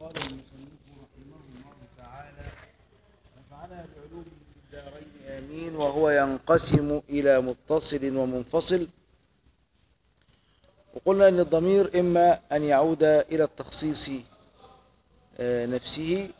قال المصنف رحمه الله تعالى نفعنا العلوم في الدارين آمين وهو ينقسم إلى متصل ومنفصل وقلنا أن الضمير إما أن يعود إلى التخصيص آه، نفسه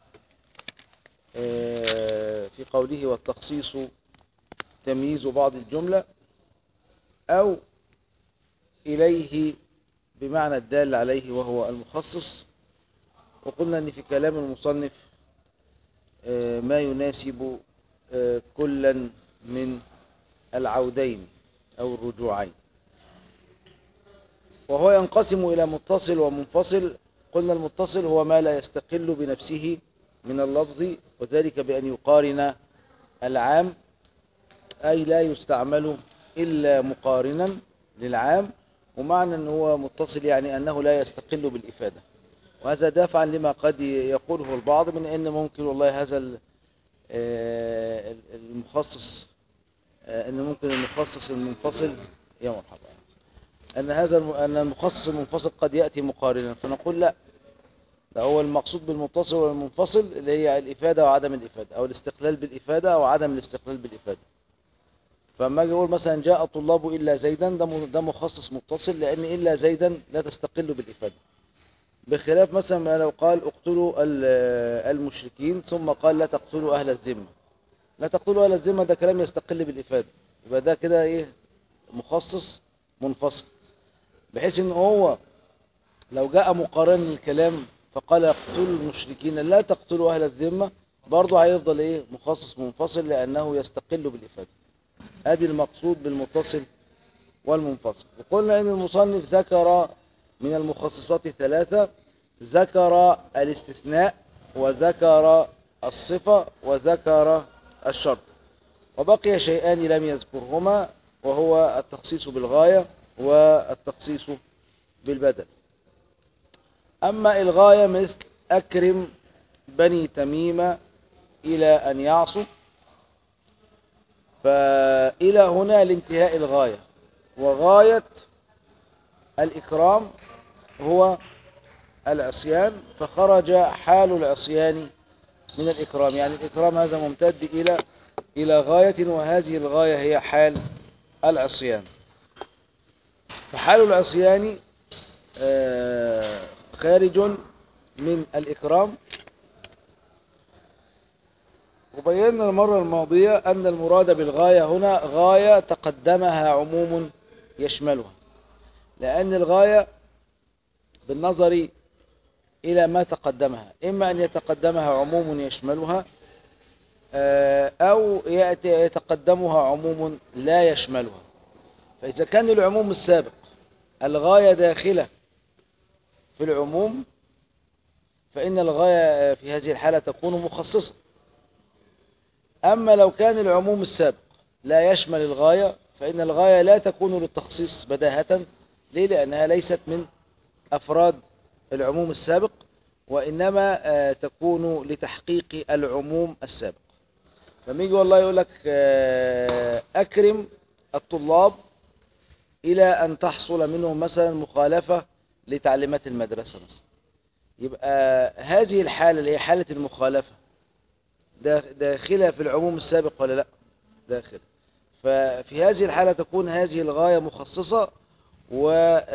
آه، في قوله والتخصيص تمييز بعض الجملة أو إليه بمعنى الدال عليه وهو المخصص وقلنا أن في كلام المصنف آه، ما يناسب آه، كلا من العودين أو الرجوعين وهو ينقسم إلى متصل ومنفصل قلنا المتصل هو ما لا يستقل بنفسه من اللفظ وذلك بأن يقارن العام أي لا يستعمل إلا مقارنا للعام ومعنى أنه هو متصل يعني أنه لا يستقل بالإفادة وهذا دافعا لما قد يقوله البعض من أن ممكن والله هذا ال- آه، المخصص آه، أن ممكن المخصص المنفصل يا مرحبا أن هذا الم- أن المخصص المنفصل قد يأتي مقارنا فنقول لا ده هو المقصود بالمتصل والمنفصل اللي هي الإفادة وعدم الإفادة أو الاستقلال بالإفادة أو عدم الاستقلال بالإفادة فما اجي اقول مثلا جاء الطلاب إلا زيدا ده م- ده مخصص متصل لأن إلا زيدا لا تستقل بالإفادة بخلاف مثلا ما لو قال اقتلوا ال- المشركين ثم قال لا تقتلوا أهل الذمة لا تقتلوا أهل الذمة ده كلام يستقل بالإفادة يبقى ده كده إيه مخصص منفصل بحيث ان هو لو جاء مقارن للكلام فقال اقتلوا المشركين لا تقتلوا أهل الذمة برضه هيفضل إيه مخصص منفصل لأنه يستقل بالإفادة ادي المقصود بالمتصل والمنفصل وقلنا ان المصنف ذكر من المخصصات ثلاثة ذكر الاستثناء وذكر الصفة وذكر الشرط وبقي شيئان لم يذكرهما وهو التخصيص بالغاية والتخصيص بالبدل أما الغاية مثل أكرم بني تميم إلى أن يعصوا فإلى هنا لانتهاء الغاية وغاية الإكرام هو العصيان فخرج حال العصيان من الإكرام يعني الإكرام هذا ممتد إلى إلى غاية وهذه الغاية هي حال العصيان فحال العصيان آه، خارج من الإكرام وبينا المرة الماضية أن المراد بالغاية هنا غاية تقدمها عموم يشملها لأن الغاية بالنظر إلى ما تقدمها إما أن يتقدمها عموم يشملها آه، أو يأتي يتقدمها عموم لا يشملها فإذا كان العموم السابق الغاية داخلة في العموم فإن الغاية في هذه الحالة تكون مخصصة أما لو كان العموم السابق لا يشمل الغاية فإن الغاية لا تكون للتخصيص بداهة ليه؟ لأنها ليست من أفراد العموم السابق وإنما آه، تكون لتحقيق العموم السابق لما يجي والله يقول لك آه، أكرم الطلاب إلى أن تحصل منهم مثلا مخالفة لتعليمات المدرسة مثلا يبقى هذه الحالة اللي هي حالة المخالفة دا- داخلة في العموم السابق ولا لا داخل ففي هذه الحالة تكون هذه الغاية مخصصة و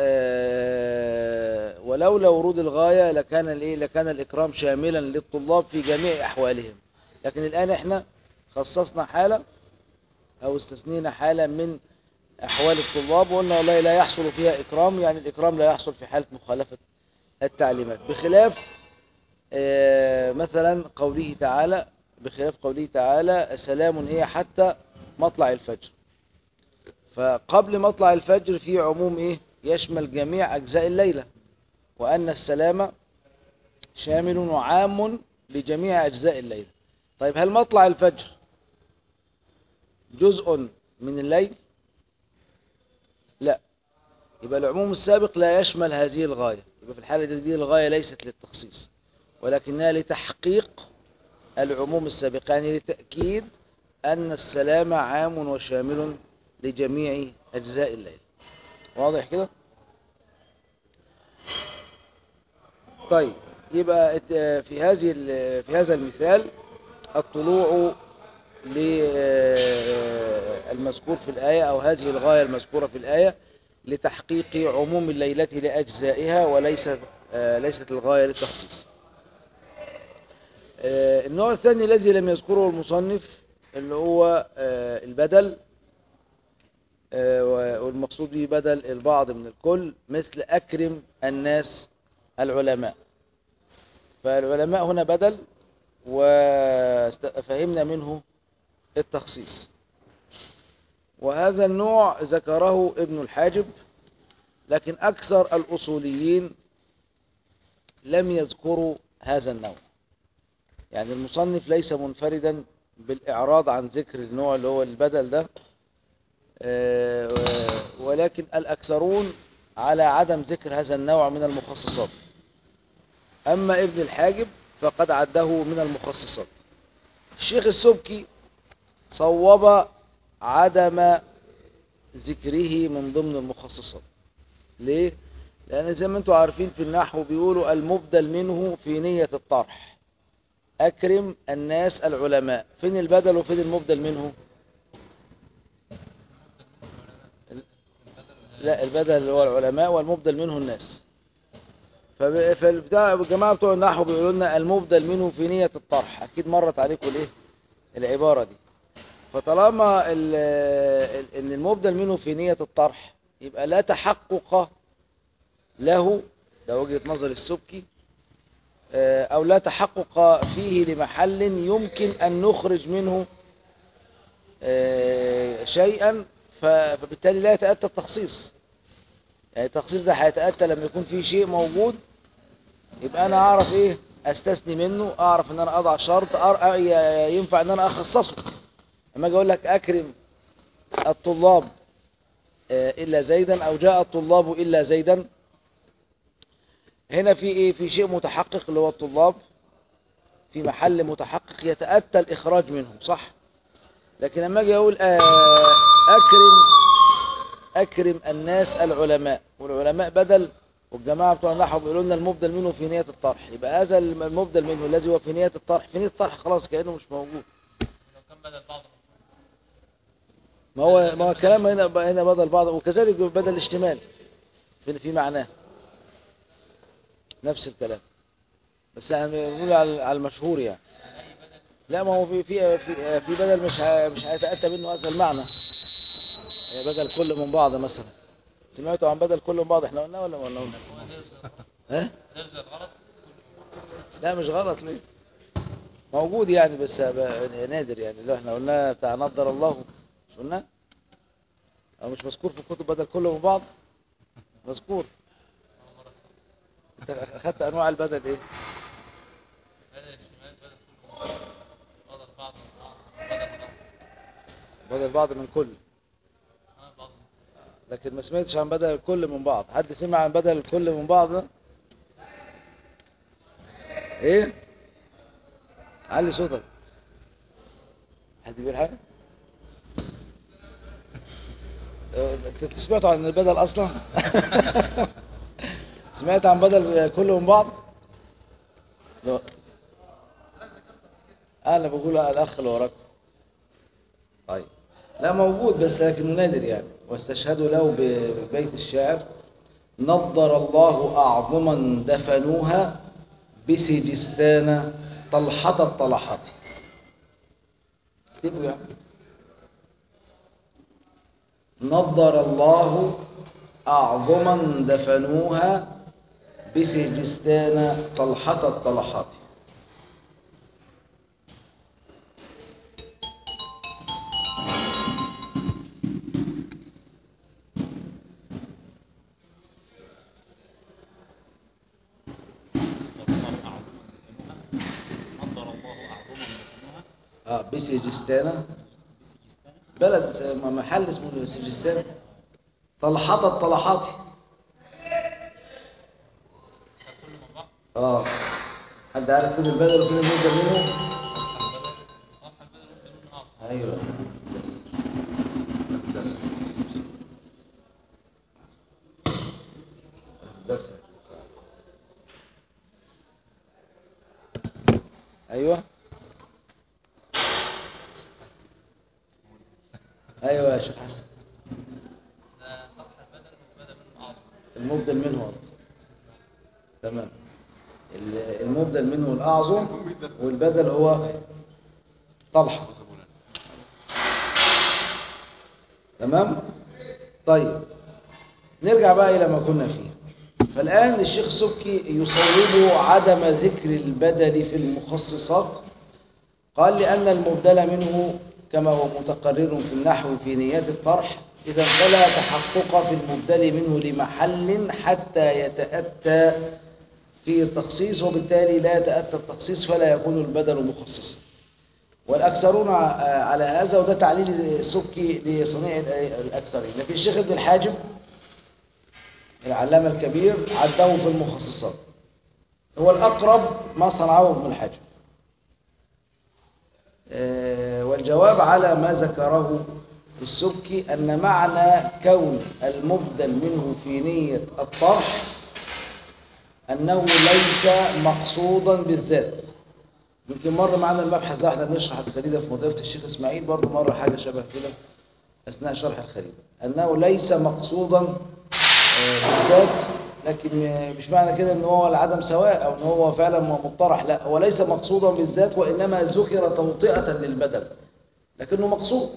آه، ولولا ورود الغاية لكان الايه لكان الإكرام شاملا للطلاب في جميع أحوالهم لكن الآن احنا خصصنا حالة أو استثنينا حالة من أحوال الطلاب وقلنا والله لا يحصل فيها إكرام يعني الإكرام لا يحصل في حالة مخالفة التعليمات بخلاف آه، مثلا قوله تعالى بخلاف قوله تعالى سلام هي حتى مطلع الفجر فقبل مطلع الفجر في عموم ايه يشمل جميع اجزاء الليلة وان السلام شامل وعام لجميع اجزاء الليلة طيب هل مطلع الفجر جزء من الليل لا يبقى العموم السابق لا يشمل هذه الغاية يبقى في الحالة دي, دي الغاية ليست للتخصيص ولكنها لتحقيق العموم السابق يعني لتأكيد أن السلام عام وشامل لجميع أجزاء الليل واضح كده طيب يبقى ات- في هذه ال- في هذا المثال الطلوع للمذكور في الآية أو هذه الغاية المذكورة في الآية لتحقيق عموم الليلة لأجزائها وليست آه، ليست الغاية للتخصيص آه، النوع الثاني الذي لم يذكره المصنف اللي هو آه، البدل آه، والمقصود به بدل البعض من الكل مثل أكرم الناس العلماء فالعلماء هنا بدل وفهمنا منه التخصيص وهذا النوع ذكره ابن الحاجب لكن أكثر الأصوليين لم يذكروا هذا النوع يعني المصنف ليس منفردا بالإعراض عن ذكر النوع اللي هو البدل ده آه، ولكن الأكثرون على عدم ذكر هذا النوع من المخصصات أما ابن الحاجب فقد عده من المخصصات الشيخ السبكي صوب عدم ذكره من ضمن المخصصات ليه؟ لأن زي ما انتم عارفين في النحو بيقولوا المبدل منه في نية الطرح أكرم الناس العلماء فين البدل وفين المبدل منه لا البدل اللي هو العلماء والمبدل منه الناس فب- فالبتاع الجماعة بتوع النحو بيقولوا لنا المبدل منه في نية الطرح أكيد مرت عليكم الايه العبارة دي فطالما ال- ال- ان المبدل منه في نية الطرح يبقى لا تحقق له ده وجهة نظر السبكي آه، او لا تحقق فيه لمحل يمكن ان نخرج منه آه، شيئا ف- فبالتالي لا يتأتى التخصيص يعني التخصيص ده هيتأتى لما يكون فيه شيء موجود يبقى انا اعرف ايه استثني منه اعرف ان انا اضع شرط أر- ي- ينفع ان انا اخصصه لما اجي اقول لك اكرم الطلاب آه، الا زيدا او جاء الطلاب الا زيدا هنا في ايه في شيء متحقق اللي هو الطلاب في محل متحقق يتأتى الإخراج منه صح لكن لما اجي اقول آه، أكرم أكرم الناس العلماء والعلماء بدل والجماعة بتوع النحو بيقولوا لنا المبدل منه في نية الطرح يبقى هذا المبدل منه الذي هو في نية الطرح في نية الطرح خلاص كأنه مش موجود لو كان بدل بعض ما هو ما هو الكلام هنا هنا بدل بعض وكذلك بدل الاشتمال في في معناه نفس الكلام بس احنا بنقول على على المشهور يعني لا ما هو في في في, في بدل مش ه- مش هيتأتى منه هذا المعنى يعني بدل كل من بعض مثلا سمعتوا عن بدل كل من بعض احنا قلنا ولا ما قلنا ها زلزل غلط لا مش غلط ليه موجود يعني بس ب- نادر يعني اللي احنا قلناه بتاع نضر الله مش قلنا او مش مذكور في الكتب بدل كله من بعض مذكور انت اخدت انواع البدل ايه بدل الشمال بدل كل بدل بعض من بعض بدل غلط بدل بعض من كل ها بعض من لكن ما سمعتش عن بدل الكل من بعض حد سمع عن بدل الكل من بعض ده ايه علي صوتك حد بيقول حاجه اه، انت سمعت عن البدل اصلا سمعت عن بدل كل من بعض لا انا بقول على الاخ اللي وراك طيب لا موجود بس لكنه نادر يعني واستشهدوا له ب- ببيت الشاعر نضر الله أعظما دفنوها بسجستان طلحة الطلحات اكتبوا يعني نضر الله أعظما دفنوها بسجستان طلحة الطلحات نظر الله أعظما دفنوها اه بسجستان بلد محل اسمه سجستان طلحات الطلحات كل من بعض اه حد عارف فين البدل وفين المبدل منه صح البدل ممكن من آخر ايوه درس. درس. ايوه ايوه يا شيخ حسن ده فتح البدل والبدل منه أعظم المبدل منه اصلا تمام ال- المبدل منه الاعظم والبدل هو طلحه تمام طيب نرجع بقى الى ما كنا فيه فالان الشيخ سبكي يصوب عدم ذكر البدل في المخصصات قال لأن المبدل منه كما هو متقرر في النحو في نيات الطرح إذا فلا تحقق في المبدل منه لمحل حتى يتأتى في التخصيص وبالتالي لا يتأتى التخصيص فلا يكون البدل مخصصا والأكثرون ع- على هذا وده تعليل السبكي لصنيع الأكثرين لكن الشيخ ابن الحاجب العلامة الكبير عده في المخصصات هو الأقرب ما صنعه ابن الحاجب آه، والجواب على ما ذكره السبكي أن معنى كون المبدل منه في نية الطرح أنه ليس مقصودا بالذات يمكن مر معنا المبحث ده احنا بنشرح الخريدة في مضيفة الشيخ إسماعيل برضه مرة حاجة شبه كده أثناء شرح الخريدة أنه ليس مقصودا آه، بالذات لكن آه، مش معنى كده ان هو العدم سواء او ان هو فعلا مطرح لا هو ليس مقصودا بالذات وانما ذكر توطئة للبدل لكنه مقصود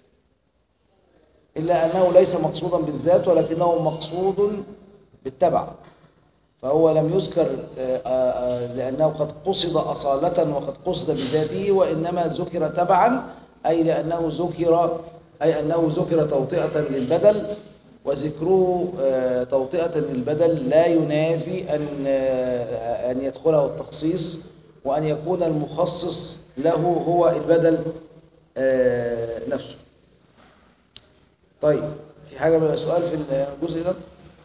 الا انه ليس مقصودا بالذات ولكنه مقصود بالتبع فهو لم يذكر آه، آه، آه، لأنه قد قصد أصالة وقد قصد بذاته وإنما ذكر تبعا أي لأنه ذكر أي أنه ذكر توطئة للبدل وذكره آه، توطئة للبدل لا ينافي أن آه، أن يدخله التخصيص وأن يكون المخصص له هو البدل آه، نفسه طيب في حاجة من السؤال في الجزء ده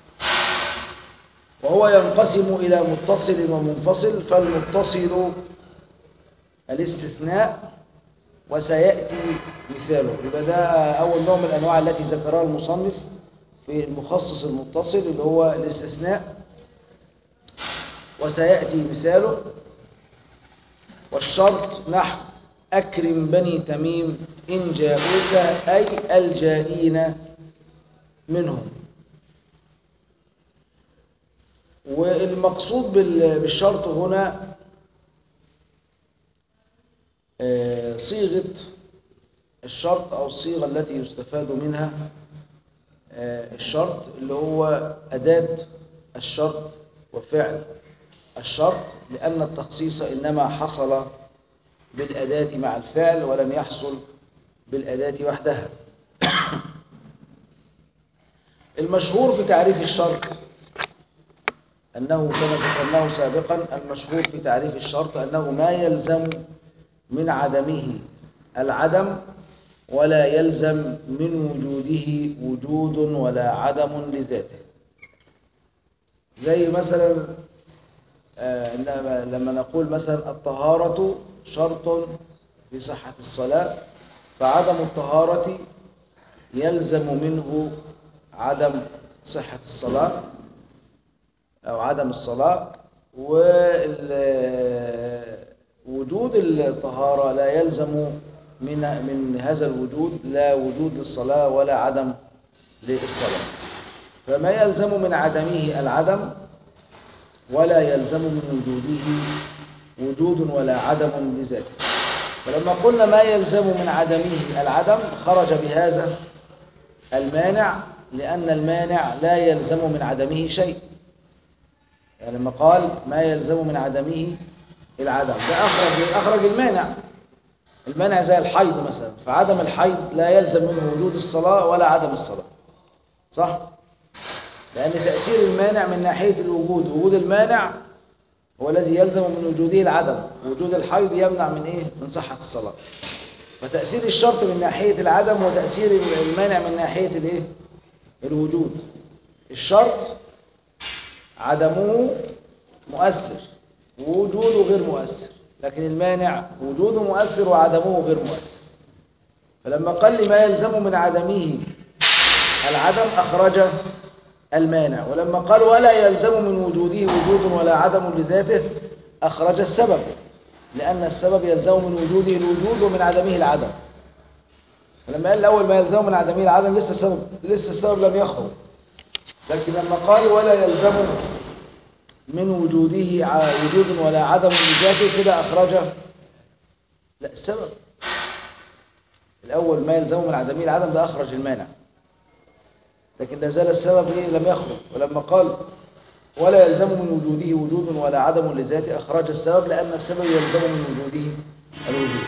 وهو ينقسم إلى متصل ومنفصل فالمتصل الاستثناء وسيأتي مثاله يبقى ده أول نوع من الأنواع التي ذكرها المصنف في المخصص المتصل اللي هو الاستثناء وسيأتي مثاله والشرط نحو أكرم بني تميم إن جاءوك أي الجائين منهم والمقصود بال- بالشرط هنا آه، صيغة الشرط أو الصيغة التي يستفاد منها آه، الشرط اللي هو أداة الشرط وفعل الشرط لأن التخصيص إنما حصل بالأداة مع الفعل ولم يحصل بالأداة وحدها المشهور في تعريف الشرط أنه كما ذكرناه سابقا المشهور في تعريف الشرط أنه ما يلزم من عدمه العدم ولا يلزم من وجوده وجود ولا عدم لذاته زي مثلا آه، لما- لما نقول مثلا الطهارة شرط في صحة الصلاة فعدم الطهارة يلزم منه عدم صحة الصلاة أو عدم الصلاة ووجود الطهارة لا يلزم من من هذا الوجود لا وجود للصلاة ولا عدم للصلاة فما يلزم من عدمه العدم ولا يلزم من وجوده وجود ولا عدم لذاته فلما قلنا ما يلزم من عدمه العدم خرج بهذا المانع لأن المانع لا يلزم من عدمه شيء يعني لما قال ما يلزم من عدمه العدم ده أخرج أخرج المانع المانع زي الحيض مثلا فعدم الحيض لا يلزم منه وجود الصلاة ولا عدم الصلاة صح؟ لأن تأثير المانع من ناحية الوجود وجود المانع هو الذي يلزم من وجوده العدم وجود الحيض يمنع من إيه؟ من صحة الصلاة فتأثير الشرط من ناحية العدم وتأثير المانع من ناحية الإيه؟ الوجود الشرط عدمه مؤثر ووجوده غير مؤثر لكن المانع وجوده مؤثر وعدمه غير مؤثر فلما قال لي ما يلزم من عدمه العدم أخرج المانع ولما قال ولا يلزم من وجوده وجود ولا عدم لذاته أخرج السبب لأن السبب يلزم من وجوده الوجود ومن عدمه العدم فلما قال الأول ما يلزم من عدمه العدم لسه السبب لسه السبب لم يخرج لكن لما قال ولا يلزم من وجوده ع- وجود ولا عدم لذاته كده أخرجه لا السبب الأول ما يلزم من عدمه العدم ده أخرج المانع لكن لا زال السبب إيه لم يخرج ولما قال ولا يلزم من وجوده وجود ولا عدم لذاته أخرج السبب لأن السبب يلزم من وجوده الوجود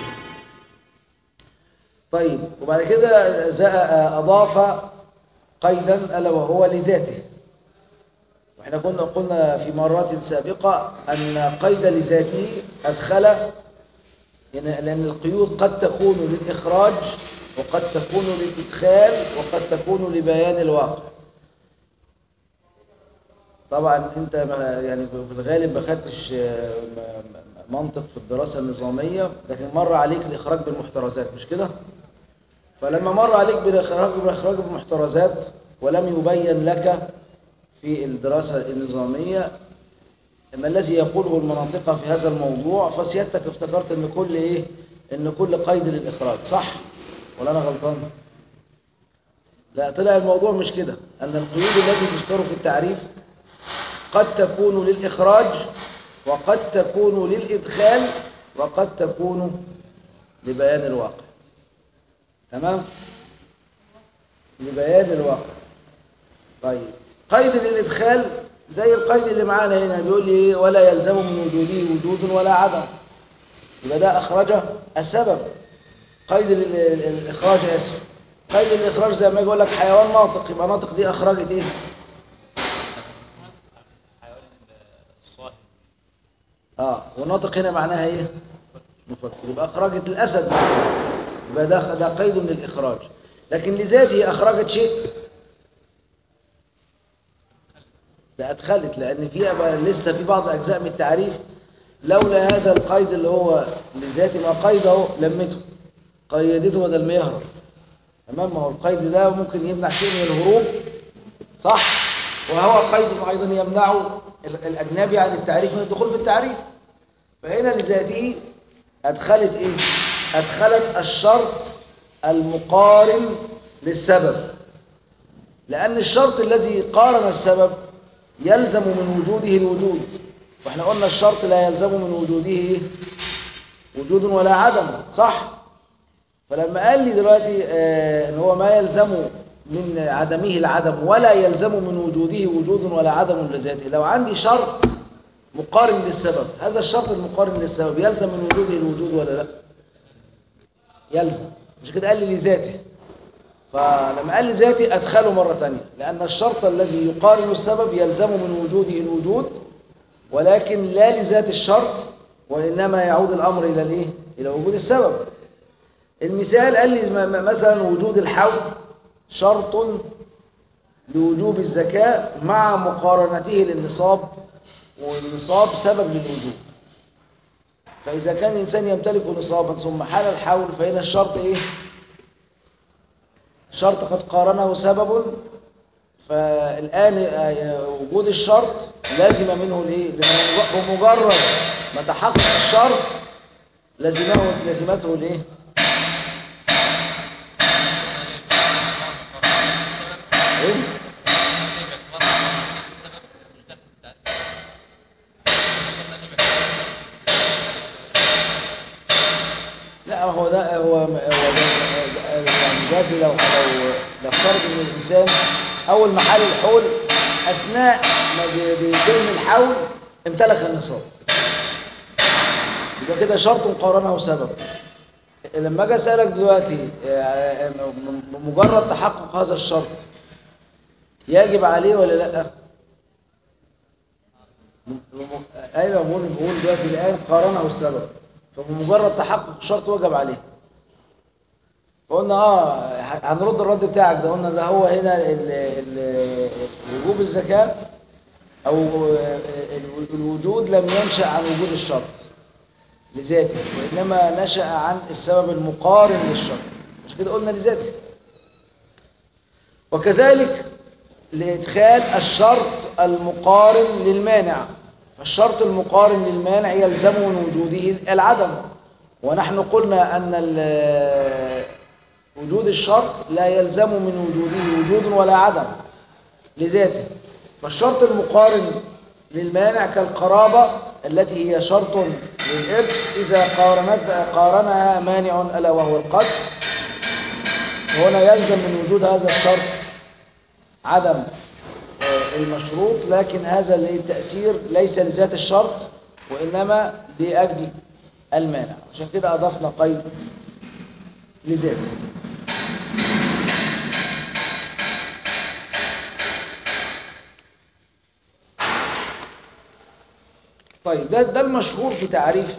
طيب وبعد كده زا- أضاف قيدا ألا وهو لذاته واحنا كنا قلنا في مرات سابقة أن قيد لذاته أدخل يعني لأن القيود قد تكون للإخراج وقد تكون للإدخال وقد تكون لبيان الواقع طبعا انت ما- يعني في الغالب ما خدتش آه، م- م- منطق في الدراسة النظامية لكن مر عليك الإخراج بالمحترزات مش كده فلما مر عليك بالإخراج بالإخراج بالمحترزات ولم يبين لك في الدراسة النظامية ما الذي يقوله المناطق في هذا الموضوع فسيادتك افتكرت ان كل ايه ان كل قيد للإخراج صح ولا انا غلطان لا طلع الموضوع مش كده ان القيود التي تذكر في التعريف قد تكون للإخراج وقد تكون للإدخال وقد تكون لبيان الواقع تمام لبيان الواقع طيب قيد للإدخال زي القيد اللي معانا هنا بيقول لي إيه ولا يلزم من وجوده وجود ولا عدم يبقى ده أخرجه السبب قيد لل- الإخراج آسف قيد الإخراج زي ما يقول لك حيوان ناطق يبقى ناطق دي أخرجت إيه حيوان الصاهي اه والناطق هنا معناها ايه مفكر يبقى اخرجت الاسد يبقى ده ده قيد من الاخراج لكن لذاته اخرجت شيء ده ادخلت لان في أبقى لسه في بعض اجزاء من التعريف لولا هذا القيد اللي هو لذاته ما قيده لمته قيدته بدل ما يهرب تمام ما هو القيد ده ممكن يمنع شيء من الهروب صح وهو قيد ايضا يمنع ال- الاجنبي عن التعريف من الدخول في التعريف فهنا لذاته ادخلت ايه ادخلت الشرط المقارن للسبب لان الشرط الذي قارن السبب يلزم من وجوده الوجود واحنا قلنا الشرط لا يلزم من وجوده إيه؟ وجود ولا عدم صح فلما قال لي دلوقتي آه، ان هو ما يلزم من عدمه العدم ولا يلزم من وجوده وجود ولا عدم لذاته لو عندي شرط مقارن للسبب هذا الشرط المقارن للسبب يلزم من وجوده الوجود ولا لا يلزم مش كده قال لي لذاته فلما قال لي ذاتي ادخله مرة ثانية لأن الشرط الذي يقارن السبب يلزم من وجوده الوجود ولكن لا لذات الشرط وإنما يعود الأمر إلى الإيه؟ إلى وجود السبب المثال قال لي م- م- مثلا وجود الحول شرط لوجوب الزكاة مع مقارنته للنصاب والنصاب سبب للوجوب فإذا كان الإنسان يمتلك نصابا ثم حال الحول فهنا الشرط إيه؟ شرط قد قارنه سبب فالآن آه، وجود الشرط لازم منه الايه لأنه بمجرد ما تحقق الشرط لازمه لازمته الايه ايه لا هو ده هو هو ده يعني دلوقتي لو لو نفترض ان الانسان اول ما حال الحول اثناء ما بي- بيتم الحول امتلك النصاب يبقى كده شرط قارنه سبب لما اجي اسالك دلوقتي آه، بمجرد تحقق هذا الشرط يجب عليه ولا لا ايوه بقول بقول دلوقتي الان قارنه السبب فبمجرد تحقق الشرط وجب عليه قلنا اه هنرد الرد بتاعك ده قلنا ده هو هنا ال- ال- وجوب الزكاة او ال- الوجود لم ينشأ عن وجود الشرط لذاته وإنما نشأ عن السبب المقارن للشرط مش كده قلنا لذاته وكذلك لإدخال الشرط المقارن للمانع فالشرط المقارن للمانع يلزم من وجوده العدم ونحن قلنا أن ال- وجود الشرط لا يلزم من وجوده وجود ولا عدم لذاته فالشرط المقارن للمانع كالقرابة التي هي شرط للإرث إذا قارنت قارنها مانع ألا وهو القتل هنا يلزم من وجود هذا الشرط عدم آه، المشروط لكن هذا التأثير ليس لذات الشرط وإنما لأجل المانع عشان كده أضفنا قيد لذاته طيب ده ده المشهور في تعريف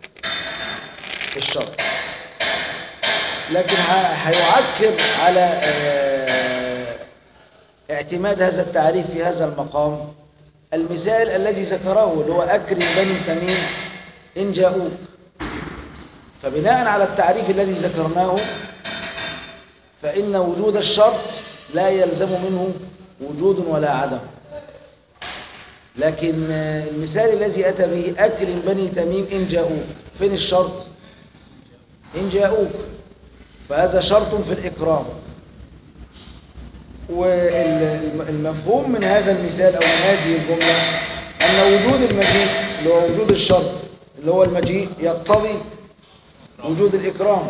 الشرط لكن ه- هيعكر على آه، اعتماد هذا التعريف في هذا المقام المثال الذي ذكره اللي هو أكرم بني تميم إن جاءوك فبناء على التعريف الذي ذكرناه فإن وجود الشرط لا يلزم منه وجود ولا عدم لكن آه، المثال الذي أتى به أكرم بني تميم إن جاءوك فين الشرط إن جاءوك فهذا شرط في الإكرام والمفهوم من هذا المثال أو من هذه الجملة أن وجود المجيء اللي هو وجود الشرط اللي هو المجيء يقتضي وجود الإكرام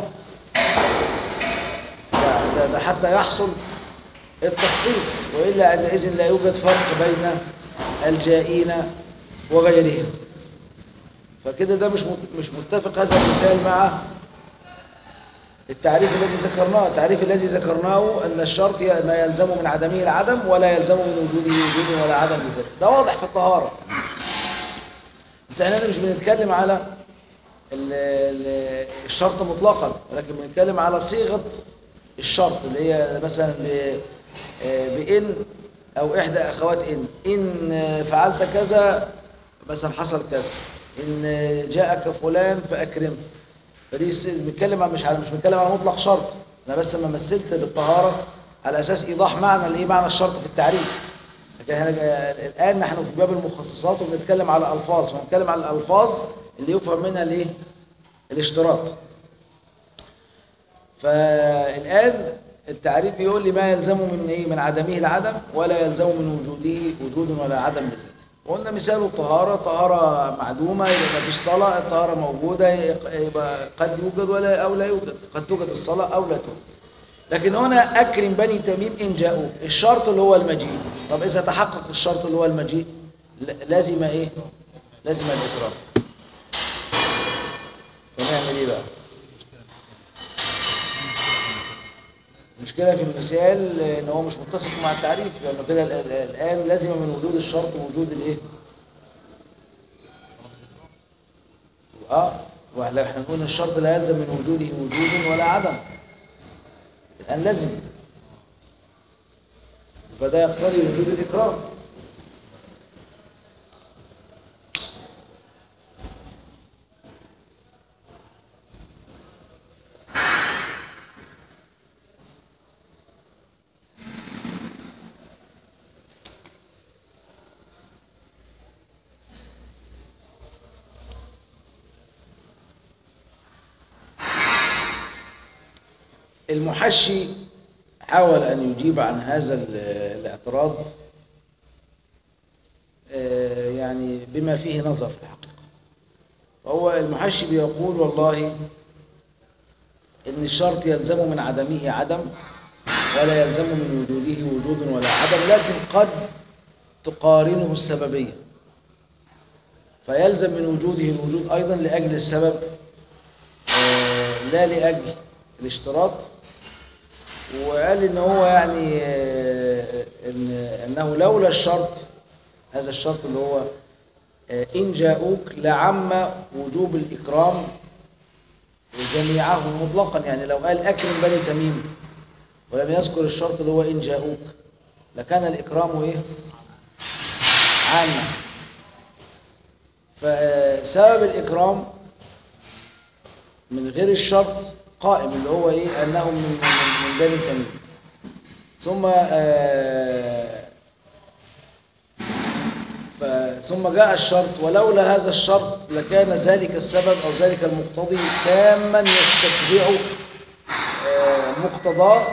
ده, ده, ده حتى يحصل التخصيص وإلا عندئذ لا يوجد فرق بين الجائين وغيرهم فكده ده مش مت- مش متفق هذا المثال مع التعريف الذي ذكرناه التعريف الذي ذكرناه أن الشرط ي- ما يلزم من عدمه العدم ولا يلزم من وجوده وجود ولا عدم لذلك ده واضح في الطهارة بس احنا مش بنتكلم على ال- ال- الشرط مطلقا ولكن بنتكلم على صيغة الشرط اللي هي مثلا ب- آه، بإن أو إحدى أخوات إن إن فعلت كذا مثلا حصل كذا إن جاءك فلان فأكرمه فدي س- بنتكلم عن مش على مش بنتكلم على مطلق شرط انا بس لما مثلت بالطهاره على اساس ايضاح معنى الايه معنى الشرط في التعريف لكن احنا جا- الان نحن في باب المخصصات وبنتكلم على الالفاظ وبنتكلم على الالفاظ اللي يفهم منها الايه الاشتراط فالان التعريف بيقول لي ما يلزم من ايه من عدمه العدم ولا يلزم من وجوده وجود ولا عدم لذاته وقلنا مثال الطهارة طهارة معدومة يبقى ما فيش صلاة الطهارة موجودة يبقى قد يوجد ولا أو لا يوجد قد توجد الصلاة أو لا توجد لكن هنا أكرم بني تميم إن جاءوك الشرط اللي هو المجيء طب إذا تحقق الشرط اللي هو المجيء ل- لازم إيه لازم الإكرام فنعمل إيه بقى المشكلة في المثال ان هو مش متسق مع التعريف لانه كده ال- ال- الان لازم من وجود الشرط وجود الايه اه واحنا احنا نقول الشرط لا يلزم من وجوده وجود ولا عدم الان لازم فده يقتضي وجود الاكرام المحشي حاول أن يجيب عن هذا ال- الاعتراض آه، يعني بما فيه نظر في الحقيقة وهو المحشي بيقول والله إن الشرط يلزم من عدمه عدم ولا يلزم من وجوده وجود ولا عدم لكن قد تقارنه السببية فيلزم من وجوده الوجود أيضا لأجل السبب آه، لا لأجل الاشتراط وقال ان هو يعني آه، ان انه لولا الشرط هذا الشرط اللي هو آه، ان جاءوك لعم وجوب الاكرام جميعه مطلقا يعني لو قال اكرم بني تميم ولم يذكر الشرط اللي هو ان جاءوك لكان الاكرام ايه عاما فسبب الاكرام من غير الشرط قائم اللي هو ايه انهم من من, من بني تميم ثم آه، ثم جاء الشرط ولولا هذا الشرط لكان ذلك السبب أو ذلك المقتضي تاما يستتبع آه، مقتضاه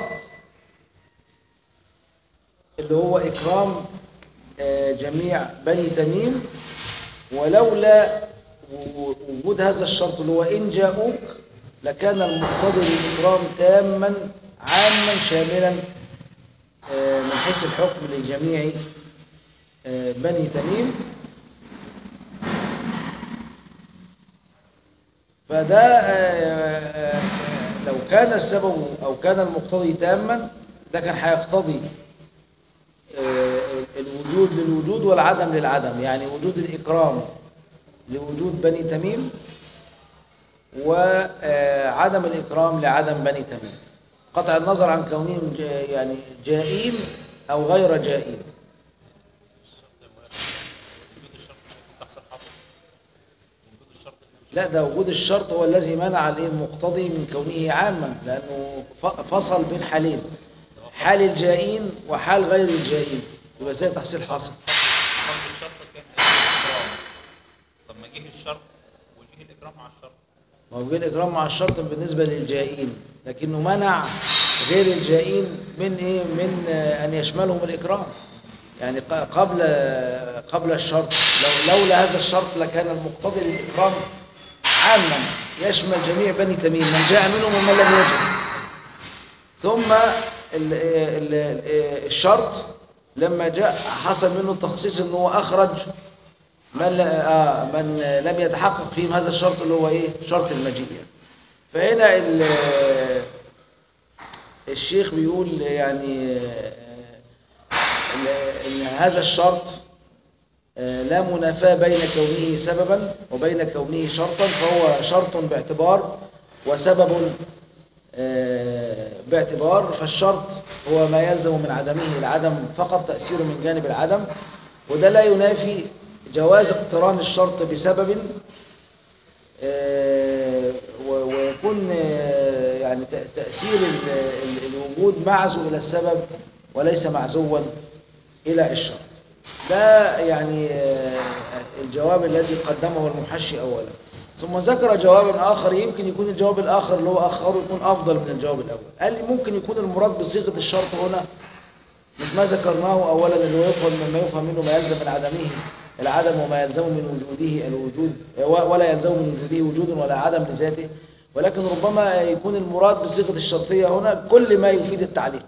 اللي هو إكرام آه، جميع بني تميم ولولا و- وجود هذا الشرط اللي هو إن جاءوك لكان المقتضي للإكرام تاما عاما شاملا آه، من حيث الحكم لجميع آه، بني تميم فده آه، آه، لو كان السبب أو كان المقتضي تاما ده كان هيقتضي آه، الوجود للوجود والعدم للعدم يعني وجود الإكرام لوجود بني تميم وعدم الإكرام لعدم بني تميم قطع النظر عن كونهم جا- يعني جائين أو غير جائين وجود الشرط ممكن تحصل حاصل وجود الشرط لا ده وجود الشرط هو الذي منع الايه المقتضي من كونه عاما لأنه ف- فصل بين حالين حال الجائين وحال غير الجائين يبقى زي تحصيل حاصل فرض الشرط كان الإكرام طب ما جه الشرط وجه الإكرام مع الشرط ما هو جه الإكرام مع الشرط بالنسبة للجائين لكنه منع غير الجائين من إيه من آه، أن يشملهم الإكرام يعني ق- قبل قبل الشرط لو لولا هذا الشرط لكان المقتضي للإكرام عاما يشمل جميع بني تميم من جاء منهم ومن لم يجد ثم ال ال ال الشرط لما جاء حصل منه التخصيص ان هو اخرج من, لا- آه من لم يتحقق فيهم هذا الشرط اللي هو ايه شرط المجيء يعني. فهنا ال- الشيخ بيقول يعني آه، ال- ان هذا الشرط آه، لا منافاة بين كونه سببا وبين كونه شرطا فهو شرط باعتبار وسبب آه، باعتبار فالشرط هو ما يلزم من عدمه العدم فقط تأثيره من جانب العدم وده لا ينافي جواز اقتران الشرط بسبب آه، و- ويكون آه، يعني تأ- تأثير ال- ال- الوجود معزو إلى السبب وليس معزوا إلى الشرط ده يعني آه، الجواب الذي قدمه المحشي أولا ثم ذكر جوابا آخر يمكن يكون الجواب الآخر اللي هو أخره يكون أفضل من الجواب الأول قال لي ممكن يكون المراد بصيغة الشرط هنا مثل ما ذكرناه أولا اللي هو يفهم مما يفهم منه ما يلزم من عدمه العدم وما يلزم من وجوده الوجود ولا يلزم من وجوده وجود ولا عدم لذاته ولكن ربما يكون المراد بصيغة الشرطية هنا كل ما يفيد التعليق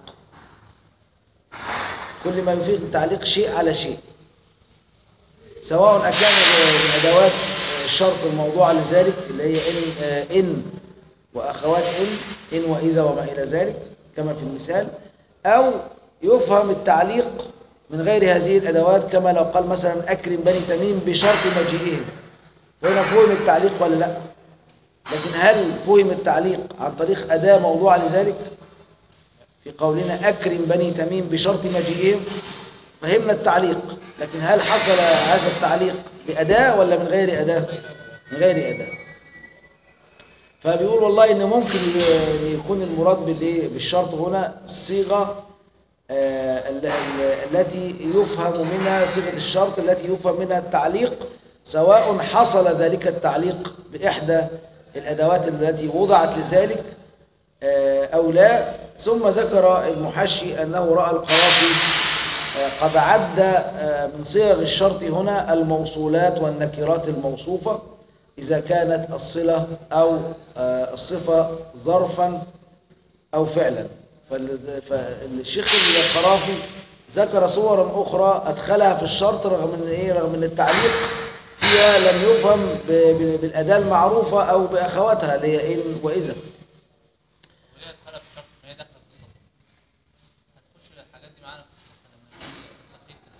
كل ما يفيد التعليق شيء على شيء سواء أكان من أدوات الشرط الموضوعة لذلك اللي هي إن, إن وأخوات إن إن وإذا وما إلى ذلك كما في المثال أو يفهم التعليق من غير هذه الأدوات كما لو قال مثلا أكرم بني تميم بشرط مجيئهم وهنا فهم التعليق ولا لا لكن هل فهم التعليق عن طريق أداة موضوعة لذلك في قولنا أكرم بني تميم بشرط مجيئهم فهمنا التعليق لكن هل حصل هذا التعليق بأداة ولا من غير أداة من غير أداة فبيقول والله إن ممكن يكون المراد بالإيه؟ بالشرط هنا الصيغة آه، ال- ال- التي يفهم منها صيغة الشرط التي يفهم منها التعليق سواء حصل ذلك التعليق بإحدى الأدوات التي وضعت لذلك آه، أو لا ثم ذكر المحشي أنه رأى القرافي آه، قد عد آه، من صيغ الشرط هنا الموصولات والنكرات الموصوفة إذا كانت الصلة أو آه، الصفة ظرفا أو فعلا فال- فالشيخ القرافي ذكر صورا أخرى أدخلها في الشرط رغم أن إيه رغم أن التعليق فيها لم يفهم ب- ب- بالأداة المعروفة أو بأخواتها اللي هي إن وإذا وهي دخلت في الشرط ما هي داخله في الصف هتخش الحاجات دي معانا في الصف لما نيجي تحقيق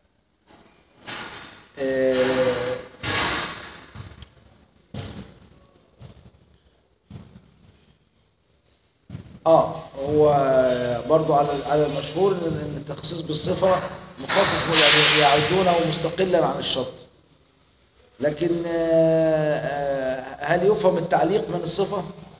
الصف آه، اه هو برضو على على المشهور ان إن التخصيص بالصفه مخصص يعني يعدونه مستقلا عن الشرط لكن آه، آه، هل يفهم التعليق من الصفه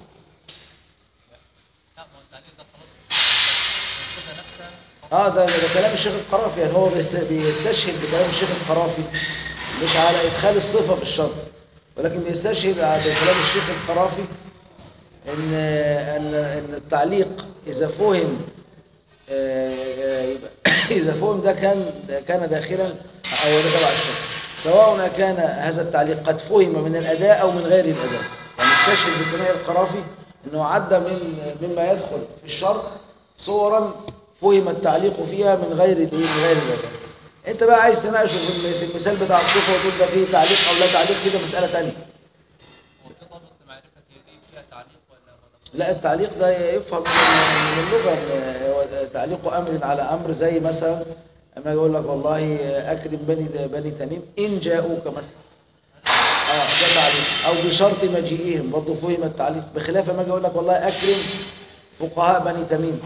لا ما هو التعليق ده خلاص الصفه نفسها اه ده ده كلام الشيخ القرافي يعني هو بيست- بيستشهد بكلام الشيخ القرافي مش على إدخال الصفة في الشرط ولكن بيستشهد على كلام الشيخ القرافي إن أن أن التعليق إذا فهم آه، يبقى إذا فهم ده كان ده كان داخلا أو ده تبع الشرط سواء كان هذا التعليق قد فهم من الأداء أو من غير الأداء يعني استشهد بكلام القرافي أنه عدى من مما يدخل في الشرط صورا فهم التعليق فيها من غير الإيه؟ من غير الأداء انت بقى عايز تناقشه في الم- في المثال بتاع الصفه وتقول ده فيه تعليق او لا تعليق كده مساله ثانيه هو في ضابط لمعرفة دي فيها تعليق ولا ولا لا التعليق ده يفهم من من اللغه إن هو تعليق امر على امر زي مثلا اما يقول لك والله اكرم بني بني تميم ان جاءوك مثلا اه ده تعليق او بشرط مجيئهم برضه فهم التعليق بخلاف ما يقول لك والله اكرم فقهاء بني تميم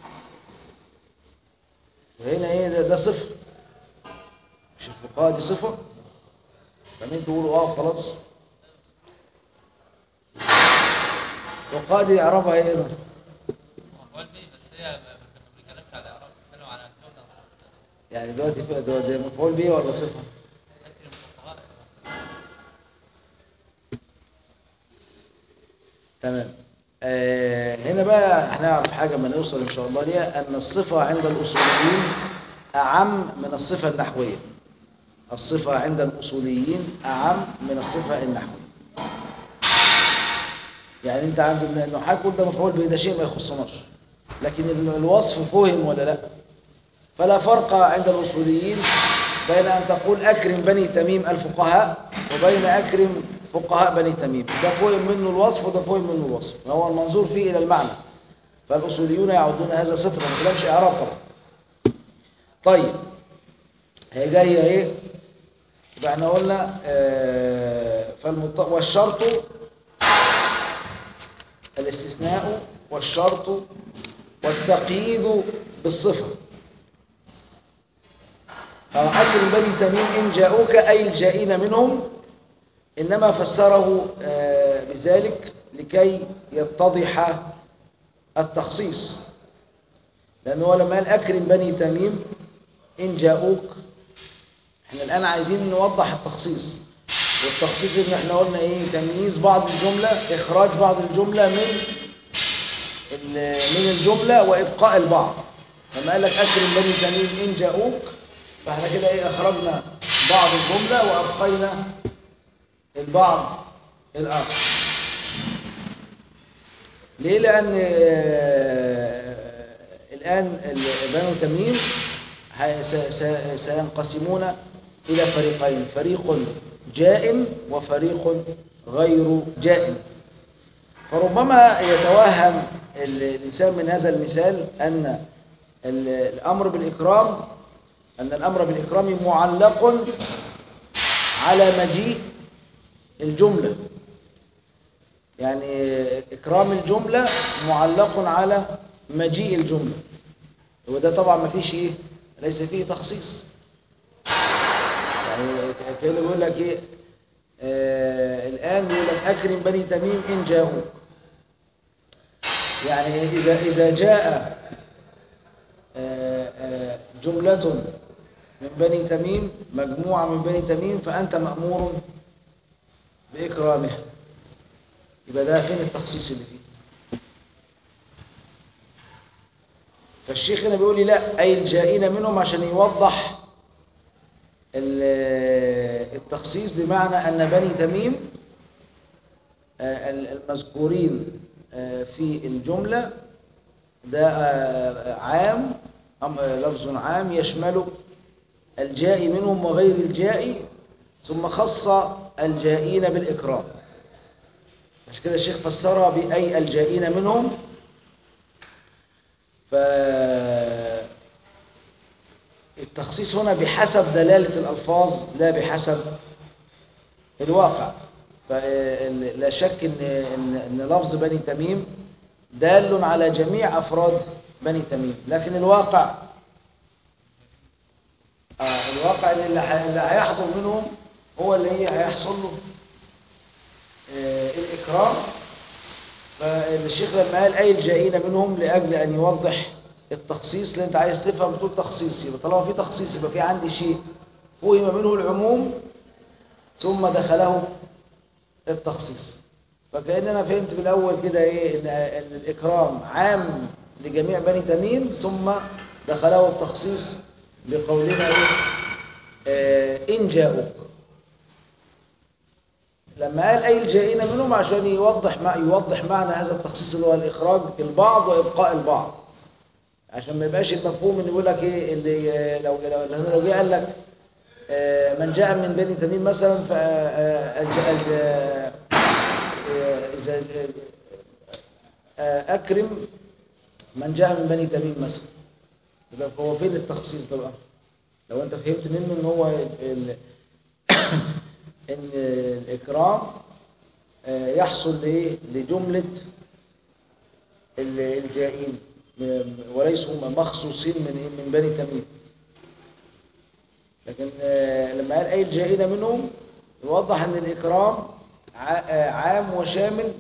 وهنا ايه ده, ده صفه مش الفقهاء دي صفه فمين تقولوا اه خلاص فقهاء دي اعرابها ايه ده؟ مفعول به بس هي ما ما بنتكلمش على الاعراب بنتكلم على الجمله نفسها. يعني دلوقتي في- ده ده مفعول به ولا صفه اكرم الفقهاء تمام آه هنا بقى هنعرف حاجه ما نوصل ان شاء الله ليها ان الصفه عند الاصوليين اعم من الصفه النحويه الصفه عند الاصوليين اعم من الصفه النحويه يعني انت عند النحاة تقول ده مفعول به ده شيء ما يخصناش لكن ال- الوصف فهم ولا لا فلا فرق عند الاصوليين بين ان تقول اكرم بني تميم الفقهاء وبين اكرم فقهاء بني تميم ده فهم منه الوصف وده فهم منه الوصف فهو المنظور فيه الى المعنى فالاصوليون يعدون هذا صفر ما كلامش اعراب طبعا طيب هي جايه ايه يبقى احنا قلنا آه فالمط... والشرط الاستثناء والشرط والتقييد بالصفة أكل بني تميم إن جاءوك أي الجائين منهم إنما فسره آه، بذلك لكي يتضح التخصيص لأنه لما قال أكرم بني تميم إن جاءوك احنا الآن عايزين نوضح التخصيص والتخصيص ان احنا قلنا ايه تمييز بعض الجملة اخراج بعض الجملة من ال- من الجملة وابقاء البعض لما قال لك اكرم بني تميم ان جاءوك فاحنا كده ايه اخرجنا بعض الجملة وابقينا البعض الاخر ليه لان آه، الان ال- بنو تميم هي- س- س- سينقسمون إلى فريقين فريق جائم وفريق غير جائم فربما يتوهم ال- الإنسان من هذا المثال أن ال- الأمر بالإكرام أن الأمر بالإكرام معلق على مجيء الجملة يعني إكرام الجملة معلق على مجيء الجملة وده طبعا ما فيش إيه ليس فيه تخصيص يعني كأنه بيقول لك ايه آه الآن بيقول لك أكرم بني تميم إن جاءوك يعني إذا إذا جاء آه آه جملة من بني تميم مجموعة من بني تميم فأنت مأمور بإكرامها يبقى ده فين التخصيص اللي فيه فالشيخ هنا بيقول لي لا أي الجائين منهم عشان يوضح ال- التخصيص بمعنى أن بني تميم آه، المذكورين آه، في الجملة ده آه، عام أم- لفظ عام يشمل الجاء منهم وغير الجاء ثم خص الجائين بالإكرام عشان كده الشيخ فسرها بأي الجائين منهم ف التخصيص هنا بحسب دلالة الألفاظ لا بحسب الواقع فلا شك إن, إن, إن لفظ بني تميم دال على جميع أفراد بني تميم لكن الواقع آه الواقع اللي, ح- اللي هيحضر منهم هو اللي هي هيحصل له آه الإكرام فالشيخ لما قال أي الجائين منهم لأجل أن يوضح التخصيص اللي أنت عايز تفهم بتقول تخصيص يبقى طالما في تخصيص يبقى في عندي شيء فهم منه العموم ثم دخله التخصيص فكأننا فهمت في الأول كده إيه إن إن الإكرام عام لجميع بني تميم ثم دخله التخصيص بقولنا إيه آه إن جاءوك لما قال أي الجائين منهم عشان يوضح ما يوضح معنى هذا التخصيص اللي هو الإخراج البعض وإبقاء البعض عشان ما يبقاش المفهوم اللي يقول لك إيه اللي آه، لو لو لو لو جه قال لك آه، من جاء من بني تميم مثلا ف آه، الج- الج- آه، إذا آه، أكرم من جاء من بني تميم مثلا يبقى هو فين التخصيص ده بقى لو أنت فهمت منه إن هو ال- إن الإكرام آه، يحصل لإيه لجملة ال- الجائين م- وليسوا مخصوصين من إيه؟ من بني تميم لكن آه، لما قال أي الجائين منهم يوضح أن الإكرام ع- آه، عام وشامل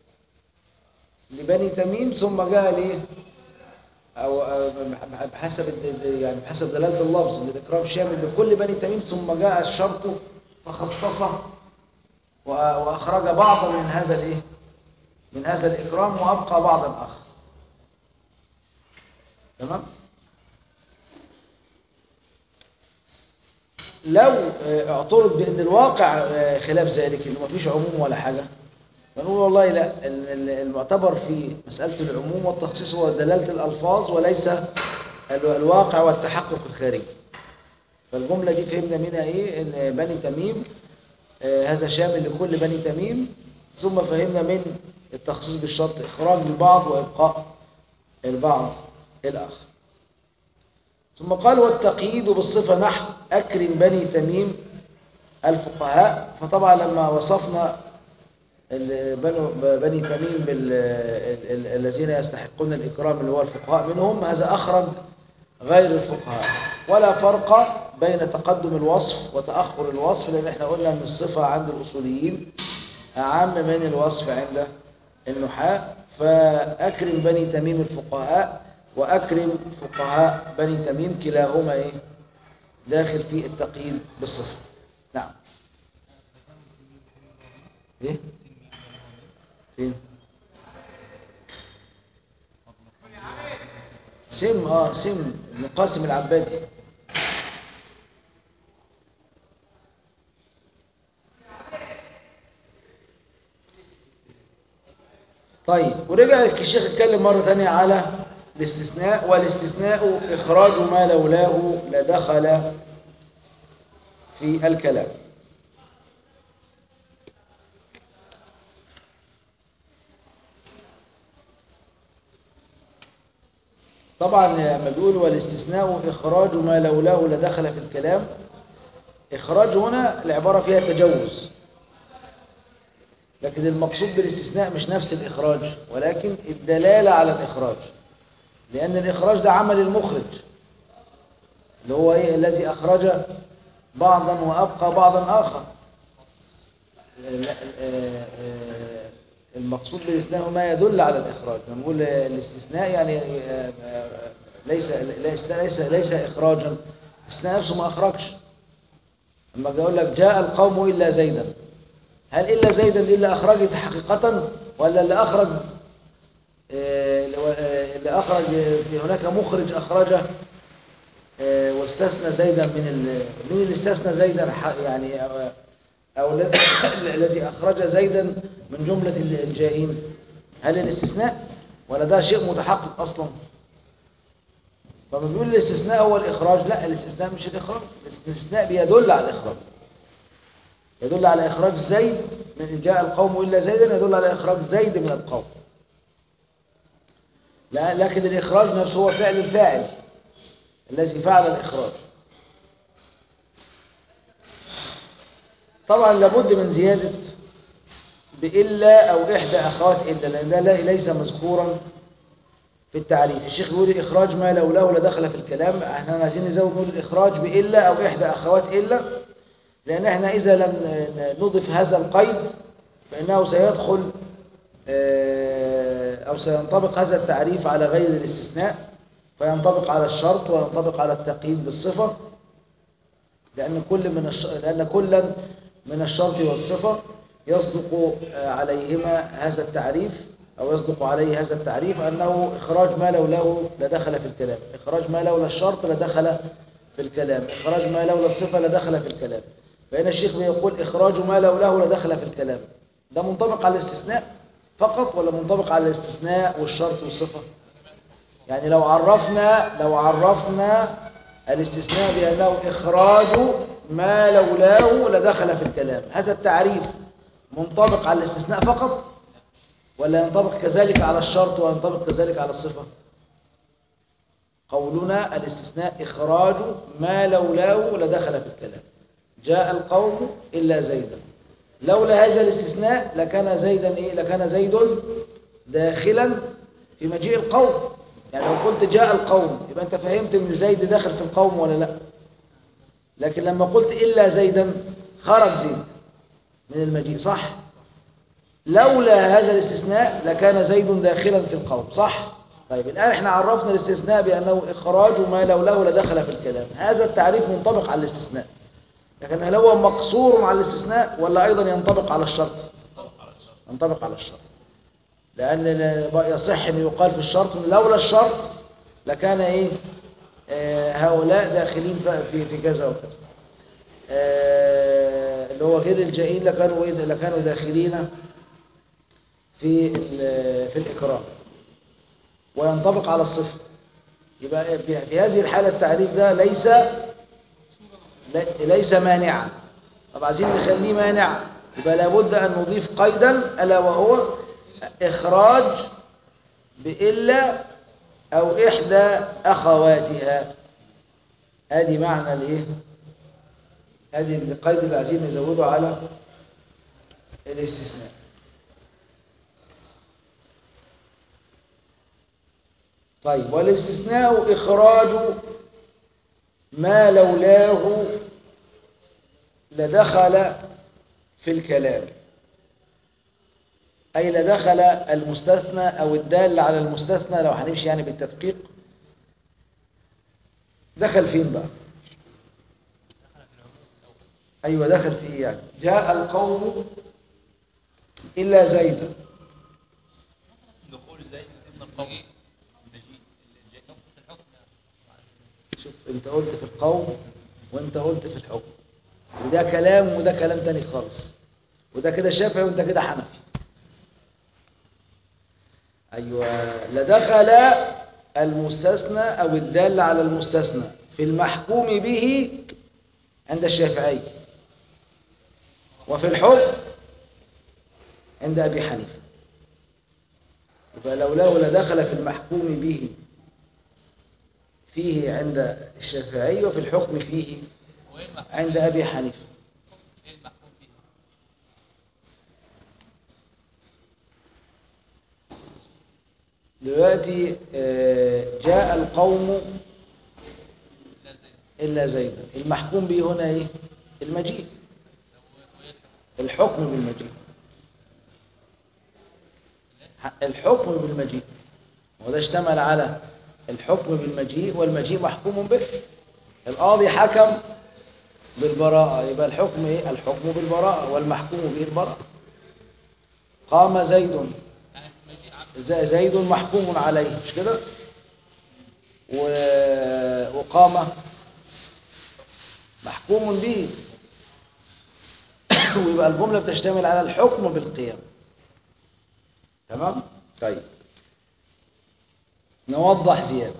لبني تميم ثم جاء ليه أو أو بحسب ال- يعني بحسب دلالة اللفظ ان الإكرام شامل لكل بني تميم ثم جاء الشرط فخصصه وأ- وأخرج بعضا من هذا الإيه من هذا الإكرام وأبقى بعضا آخر تمام لو آه، اعترض بأن الواقع آه، خلاف ذلك إنه مفيش عموم ولا حاجة فنقول والله لا ال- ال- المعتبر في مسألة العموم والتخصيص هو دلالة الألفاظ وليس ال- الواقع والتحقق الخارجي فالجملة دي فهمنا منها إيه إن بني تميم آه، هذا شامل لكل بني تميم ثم فهمنا من التخصيص بالشرط إخراج البعض وإبقاء البعض الآخر ثم قال والتقييد بالصفة نحو أكرم بني تميم الفقهاء فطبعا لما وصفنا ال- بنو- بني تميم بال- ال- ال- الذين يستحقون الإكرام اللي هو الفقهاء منهم هذا أخرج غير الفقهاء ولا فرق بين تقدم الوصف وتأخر الوصف لأن احنا قلنا أن الصفة عند الأصوليين أعم من الوصف عند النحاة فأكرم بني تميم الفقهاء وأكرم فقهاء بني تميم كلاهما إيه؟ داخل في التقييد بالصفة نعم إيه؟ فين؟ سم اه سم ابن قاسم العبادي طيب ورجع الشيخ اتكلم مرة ثانية على الاستثناء والاستثناء إخراج ما لولاه لدخل في الكلام طبعا لما بيقول والاستثناء إخراج ما لولاه لدخل في الكلام إخراج هنا العبارة فيها تجوز لكن المقصود بالاستثناء مش نفس الإخراج ولكن الدلالة على الإخراج لأن الإخراج ده عمل المخرج اللي هو إيه الذي أخرج بعضا وأبقى بعضا آخر لا- آه، آه، المقصود بالاستثناء هو ما يدل على الإخراج نقول الاستثناء يعني آه، آه، ليس ليس ليس ليس إخراجا الاستثناء نفسه ما أخرجش لما يقول لك جاء القوم إلا زيدا هل إلا زيدا دي اللي أخرجت حقيقة ولا اللي أخرج آه، اللي أخرج في هناك مخرج أخرجه آه، واستثنى زيدا من ال... من اللي استثنى زيدا ح- يعني أو- أو الذي الذي أخرج زيدا من جملة الجائين هل الاستثناء ولا ده شيء متحقق أصلا فما بيقول الاستثناء هو الإخراج لا الاستثناء مش الإخراج الاستثناء بيدل على الإخراج يدل على إخراج زيد من جاء القوم إلا زيدا يدل على إخراج زيد من القوم لا لكن الإخراج نفسه هو فعل الفاعل الذي فعل الإخراج طبعا لابد من زيادة بإلا أو إحدى أخوات إلا لأن ده لا- ليس مذكورا في التعريف الشيخ بيقول الإخراج ما لولاه لدخل في الكلام احنا عايزين نزود نقول الإخراج بإلا أو إحدى أخوات إلا لأن احنا إذا لم نضف هذا القيد فإنه سيدخل آه، أو سينطبق هذا التعريف على غير الاستثناء فينطبق على الشرط وينطبق على التقييد بالصفة لأن كل من الش... لأن كلا من الشرط والصفة يصدق آه، عليهما هذا التعريف أو يصدق عليه هذا التعريف أنه إخراج ما لوله لدخل في الكلام إخراج ما لولا الشرط لدخل في الكلام إخراج ما لولا الصفة لدخل في الكلام فإن الشيخ بيقول إخراج ما لوله لدخل في الكلام ده منطبق على الاستثناء فقط ولا منطبق على الاستثناء والشرط والصفة يعني لو عرفنا لو عرفنا الاستثناء بأنه إخراج ما لولاه لدخل في الكلام هذا التعريف منطبق على الاستثناء فقط ولا ينطبق كذلك على الشرط وينطبق كذلك على الصفة قولنا الاستثناء إخراج ما لولاه لدخل في الكلام جاء القوم إلا زيدا لولا هذا الاستثناء لكان زيدا إيه؟ لكان زيد داخلا في مجيء القوم يعني لو قلت جاء القوم يبقى أنت فهمت أن زيد داخل في القوم ولا لا لكن لما قلت إلا زيدا خرج زيد من المجيء صح لولا هذا الاستثناء لكان زيد داخلا في القوم صح طيب الآن احنا عرفنا الاستثناء بأنه إخراج ما لولاه لدخل في الكلام هذا التعريف منطبق على الاستثناء لكن هل هو مقصور على الاستثناء ولا أيضا ينطبق على الشرط ينطبق على الشرط لأن يصح أن يقال في الشرط إن لولا الشرط لكان إيه آه هؤلاء داخلين في في كذا وكذا آه اللي هو غير الجائين لكانوا إيه لكانوا داخلين في في الإكرام وينطبق على الصفة يبقى في هذه الحالة التعريف ده ليس ليس مانعا طب عايزين نخليه مانع يبقى لابد أن نضيف قيدا ألا وهو إخراج بإلا أو إحدى أخواتها هذه معنى الإيه هذه القيد اللي عايزين نزوده على الاستثناء طيب والاستثناء إخراج ما لولاه لدخل في الكلام أي لدخل المستثنى أو الدال على المستثنى لو هنمشي يعني بالتدقيق دخل فين بقى أيوة دخل في إيه يعني جاء القوم إلا زيدا دخول زيد ابن القوم شوف انت قلت في القوم وانت قلت في الحكم وده كلام وده كلام تاني خالص وده كده شافعي وانت كده حنفي ايوه لدخل المستثنى او الدال على المستثنى في المحكوم به عند الشافعي وفي الحكم عند ابي حنيفه يبقى لولاه لدخل في المحكوم به فيه عند الشافعي وفي الحكم فيه وايه المحكوم عند أبي حنيفة ايه المحكوم فيه دلوقتي آه، جاء القوم لا زي إلا زيدا المحكوم به هنا إيه المجيء وايه الحكم بالمجيء ح- الحكم بالمجيء وده اشتمل على الحكم بالمجيء والمجيء محكوم به القاضي حكم بالبراءة يبقى الحكم ايه الحكم بالبراءة والمحكوم به البراءة قام زيد يعني في المجيء عبد ز- زيد محكوم عليه مش كده و... وقام محكوم به ويبقى الجملة بتشتمل على الحكم بالقيام تمام طيب نوضح زيادة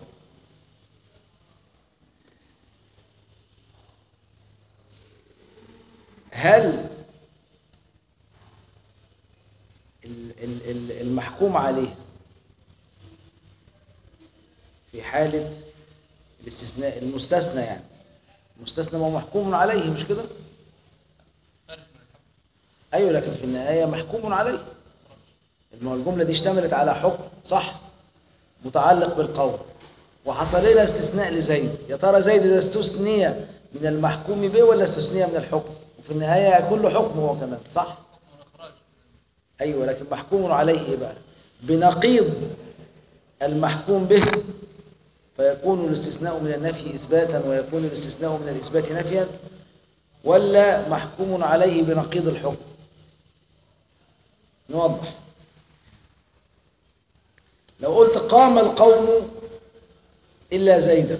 هل ال- ال- ال- المحكوم عليه في حالة الاستثناء المستثنى يعني المستثنى هو محكوم عليه مش كده خارج من الحكم ايوه لكن في النهاية محكوم عليه ما هو الجملة دي اشتملت على حكم صح متعلق بالقول وحصل لنا استثناء لزيد يا ترى زيد ده استثني من المحكوم به ولا استثني من الحكم وفي النهاية كله حكم هو كمان صح حكم الاخراج أيوة لكن محكوم عليه إيه بقى بنقيض المحكوم به فيكون الاستثناء من النفي إثباتا ويكون الاستثناء من الإثبات نفيا ولا محكوم عليه بنقيض الحكم نوضح لو قلت قام القوم إلا زيدا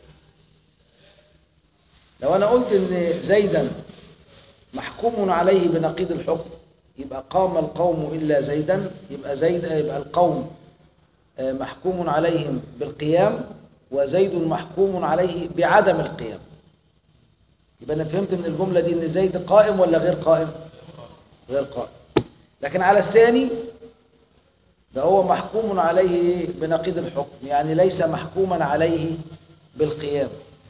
لو أنا قلت إن زيدا محكوم عليه بنقيض الحكم يبقى قام القوم إلا زيدا يبقى زيد يبقى القوم آه، محكوم عليهم بالقيام وزيد محكوم عليه بعدم القيام يبقى أنا فهمت من الجملة دي إن زيد قائم ولا غير قائم غير قائم لكن على الثاني ده هو محكوم عليه بنقيض الحكم يعني ليس محكوما عليه بالقيام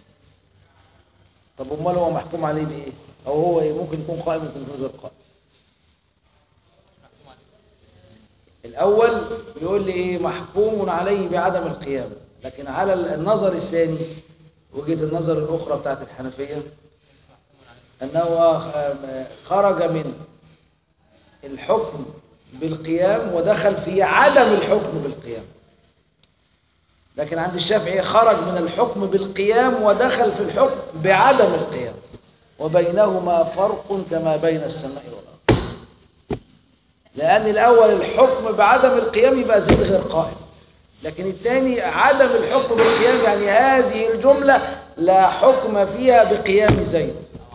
طب امال هو محكوم عليه بايه او هو إيه؟ ممكن يكون قائم ممكن يكون غير قائم محكوم عليه الاول بيقول لي ايه محكوم عليه بعدم القيام لكن على النظر الثاني وجهه النظر الاخرى بتاعت الحنفيه محكوم عليه أنه خرج من الحكم بالقيام ودخل في عدم الحكم بالقيام لكن عند الشافعي خرج من الحكم بالقيام ودخل في الحكم بعدم القيام وبينهما فرق كما بين السماء والأرض لأن الأول الحكم بعدم القيام يبقى زيد غير قائم لكن الثاني عدم الحكم بالقيام يعني هذه الجملة لا حكم فيها بقيام زيد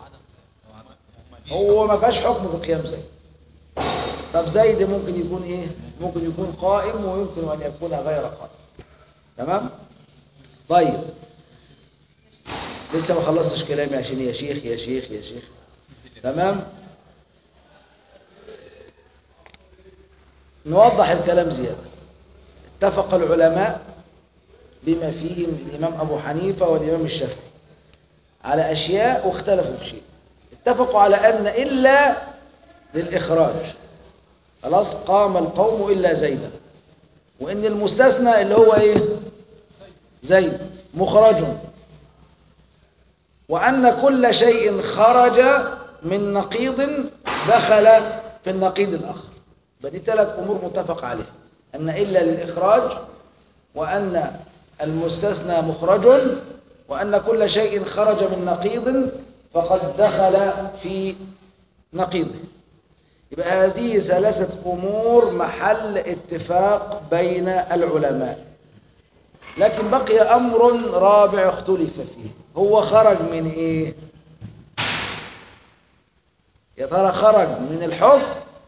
هو ما فيهاش حكم بقيام زيد طب زيد ممكن يكون ايه ممكن يكون قائم ويمكن ان يكون غير قائم تمام طيب لسه ما خلصتش كلامي عشان يا شيخ يا شيخ يا شيخ تمام نوضح الكلام زيادة اتفق العلماء بما فيهم الإمام أبو حنيفة والإمام الشافعي على أشياء واختلفوا في شيء اتفقوا على أن إلا للإخراج خلاص قام القوم إلا زيدا وإن المستثنى اللي هو إيه زيد مخرج وأن كل شيء خرج من نقيض دخل في النقيض الآخر فدي ثلاث أمور متفق عليها أن إلا للإخراج وأن المستثنى مخرج وأن كل شيء خرج من نقيض فقد دخل في نقيضه يبقى هذه ثلاثة أمور محل اتفاق بين العلماء لكن بقي أمر رابع اختلف فيه هو خرج من إيه يا ترى خرج من الحكم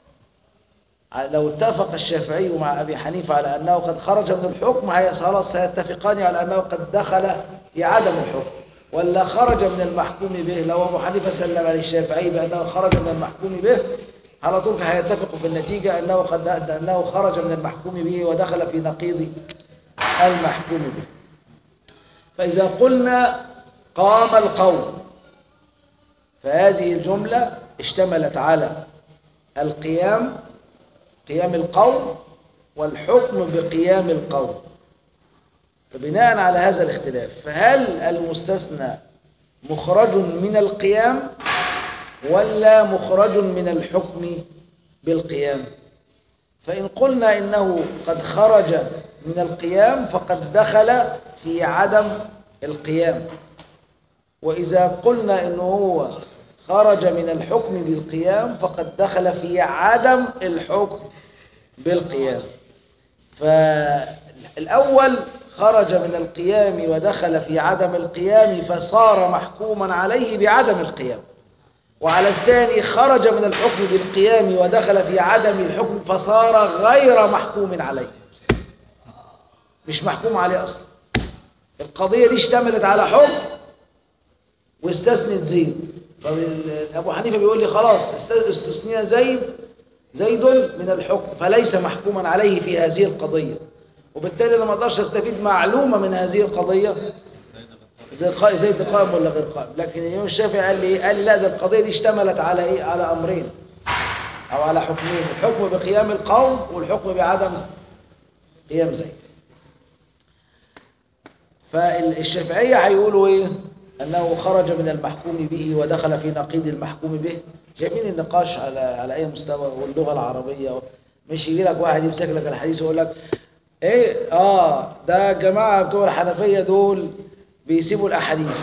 لو اتفق الشافعي مع أبي حنيفة على أنه قد خرج من الحكم هي خلاص سيتفقان على أنه قد دخل في عدم الحكم ولا خرج من المحكوم به لو أبو حنيفة سلم للشافعي بأنه خرج من المحكوم به على طول هيتفقوا في النتيجة أنه, قد أنه خرج من المحكوم به ودخل في نقيض المحكوم به فإذا قلنا قام القوم فهذه الجملة اشتملت على القيام قيام القوم والحكم بقيام القوم فبناء على هذا الاختلاف فهل المستثنى مخرج من القيام ولا مخرج من الحكم بالقيام فإن قلنا إنه قد خرج من القيام فقد دخل في عدم القيام وإذا قلنا إنه هو خرج من الحكم بالقيام فقد دخل في عدم الحكم بالقيام فالأول خرج من القيام ودخل في عدم القيام فصار محكوما عليه بعدم القيام وعلى الثاني خرج من الحكم بالقيام ودخل في عدم الحكم فصار غير محكوم عليه مش محكوم عليه أصلا القضية دي اشتملت على حكم واستثنت زيد فأبو حنيفة بيقول لي خلاص استثنينا زيد زيد من الحكم فليس محكوما عليه في هذه القضية وبالتالي أنا ما اقدرش استفيد معلومة من هذه القضية زيد قائم ولا غير قائم لكن الإمام الشافعي قال لي قال لا ده القضية دي اشتملت على إيه على أمرين أو على حكمين الحكم بقيام القوم والحكم بعدم قيام زيد فالشافعية هيقولوا إيه أنه خرج من المحكوم به ودخل في نقيض المحكوم به شايفين النقاش على على أي مستوى واللغة العربية مش يجي لك واحد يمسك لك الحديث ويقول لك ايه اه ده الجماعة بتوع الحنفية دول بيسيبوا الأحاديث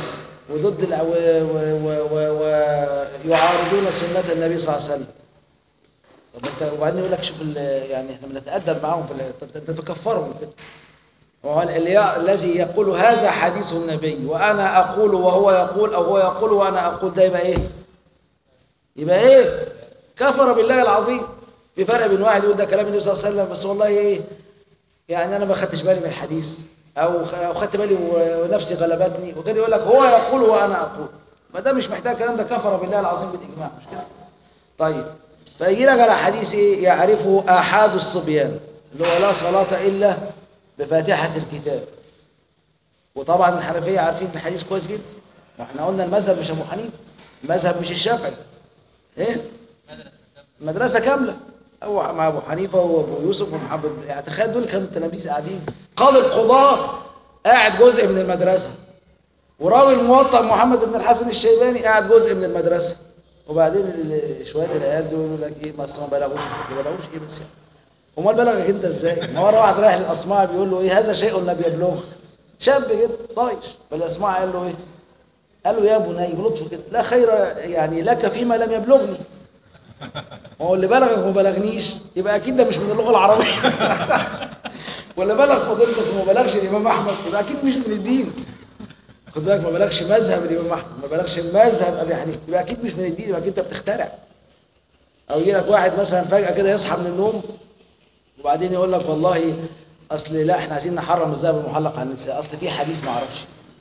وضد الع- و- و- و- و- ويعارضون سنة النبي صلى الله عليه وسلم طب انت وبعدين يقول لك شوف ال- يعني احنا بنتأدب معاهم في ال- طب انت تكفرهم كده وهو ال- ال- الذي يقول هذا حديث النبي وانا اقول وهو يقول او هو يقول وانا اقول ده يبقى ايه يبقى ايه كفر بالله العظيم في فرق بين واحد يقول ده كلام النبي صلى الله عليه وسلم بس والله ايه يعني انا ما خدتش بالي من الحديث او خ- أو خدت بالي و- ونفسي غلبتني وكده يقول لك هو يقول وانا اقول ما ده مش محتاج كلام ده كفر بالله العظيم بالاجماع مش كده طيب فيجي لك على حديث ايه يعرفه احاد الصبيان اللي هو لا صلاه الا بفاتحه الكتاب وطبعا الحنفيه عارفين الحديث كويس جدا واحنا قلنا المذهب مش ابو حنيفه المذهب مش الشافعي ايه مدرسة كاملة مدرسة كاملة أو مع أبو حنيفة وأبو يوسف ومحمد يعني تخيل دول كانوا التلاميذ قاعدين قاضي القضاة قاعد جزء من المدرسة وراوي الموطأ محمد بن الحسن الشيباني قاعد جزء من المدرسة وبعدين ال- شوية العيال دول يقول لك إيه ما أصل ما بلغوش ما بلغوش إيه بس يعني أمال بلغك أنت إزاي؟ ما مرة واحد رايح للأصماء بيقول له إيه هذا شيء لم يبلغك شاب كده طايش فالأصماء قال له إيه؟ قال له يا بني بلطف كده لا خير يعني لك فيما لم يبلغني ما هو اللي بلغك وما بلغنيش يبقى اكيد ده مش من اللغه العربيه واللي بلغ فضيلتك وما بلغش الامام احمد يبقى اكيد مش من الدين خد بالك ما بلغش مذهب الامام احمد ما بلغش مذهب ابي حنيفه يبقى اكيد مش من الدين يبقى اكيد انت بتخترع او يجي لك واحد مثلا فجاه كده يصحى من النوم وبعدين يقول لك والله اصل لا احنا عايزين نحرم الذهب المحلق على النساء اصل في حديث ما اعرفش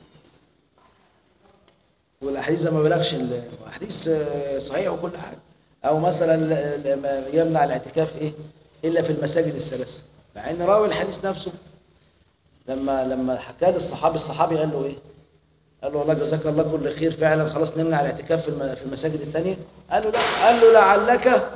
والاحاديث ده ما بلغش ال- حديث آه، صحيح وكل حاجه او مثلا ل- ل- ما يمنع الاعتكاف ايه الا في المساجد الثلاثه مع ان راوي الحديث نفسه لما لما حكى للصحابي الصحابي قال له ايه قال له والله جزاك الله كل خير فعلا خلاص نمنع الاعتكاف في الم- في المساجد الثانيه قال له لا قال له لعلك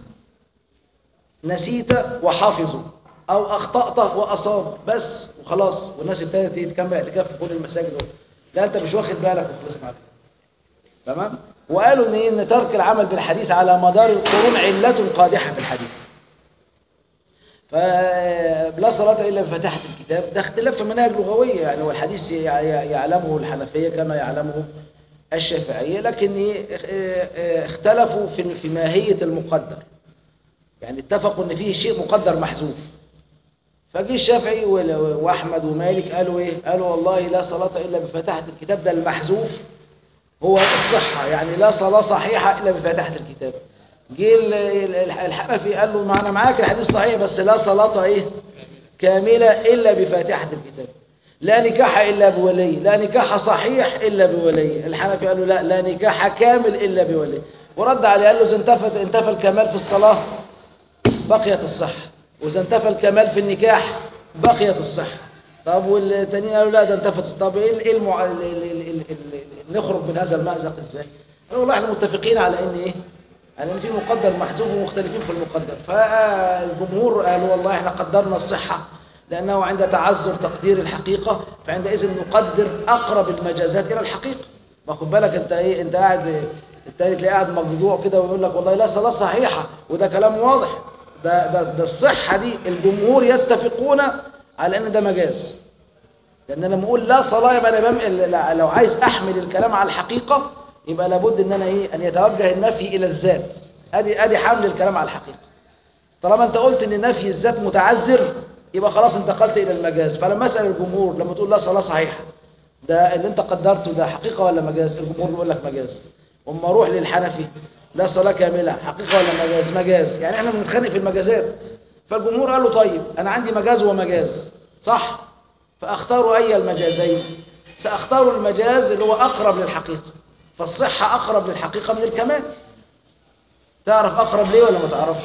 نسيت وحافظوا او اخطات واصاب بس وخلاص والناس ابتدت إيه تكمل اعتكاف في كل المساجد لا انت مش واخد بالك وخلصنا عليه تمام وقالوا ان إيه؟ ان ترك العمل بالحديث على مدار القرون علة قادحة في الحديث فلا صلاة إلا بفاتحة الكتاب ده اختلاف في مناهج لغوية يعني والحديث يع- يع- يعلمه الحنفية كما يعلمه الشافعية لكن إيه؟ اه- اه- اختلفوا في في ماهية المقدر يعني اتفقوا ان فيه شيء مقدر محذوف فجي الشافعي وال- واحمد ومالك قالوا ايه قالوا والله لا صلاة الا بفاتحة الكتاب ده المحذوف هو الصحة يعني لا صلاة صحيحة إلا بفاتحة الكتاب جه ال- ال- الحنفي قال له ما أنا معاك الحديث صحيح بس لا صلاة إيه كاملة إلا بفاتحة الكتاب لا نكاح إلا بولي لا نكاح صحيح إلا بولي الحنفي قال له لا لا نكاح كامل إلا بولي ورد عليه قال له إذا انتفى انتفى الكمال في الصلاة بقيت الصحة وإذا انتفى الكمال في النكاح بقيت الصحة طب والتانيين قالوا لا ده انتفت طب ايه ايه المع... ال... ال... ال... ال... ال... نخرج من هذا المأزق ازاي؟ قالوا والله احنا متفقين على ان ايه؟ على ان في مقدر محذوف ومختلفين في المقدر فالجمهور قالوا والله احنا قدرنا الصحة لأنه عند تعذر تقدير الحقيقة فعندئذ نقدر أقرب المجازات إلى الحقيقة ما خد بالك أنت إيه أنت قاعد التاني تلاقيه قاعد مفجوع كده ويقول لك والله لا صلاة صحيحة وده كلام واضح ده ده ده الصحة دي الجمهور يتفقون على ان ده مجاز لان انا لما اقول لا صلاة يبقى انا بم... لو عايز احمل الكلام على الحقيقة يبقى لابد ان انا ايه ان يتوجه النفي الى الذات ادي ادي حمل الكلام على الحقيقة طالما انت قلت ان نفي الذات متعذر يبقى خلاص انتقلت الى المجاز فلما اسال الجمهور لما تقول لا صلاة صحيحة ده اللي انت قدرته ده حقيقة ولا مجاز الجمهور بيقول لك مجاز اما اروح للحنفي لا صلاة كاملة حقيقة ولا مجاز مجاز يعني احنا بنتخانق في المجازات فالجمهور قالوا طيب انا عندي مجاز ومجاز صح فاختاروا اي المجازين ساختار المجاز اللي هو اقرب للحقيقة فالصحة اقرب للحقيقة من الكمال تعرف اقرب ليه ولا ما تعرفش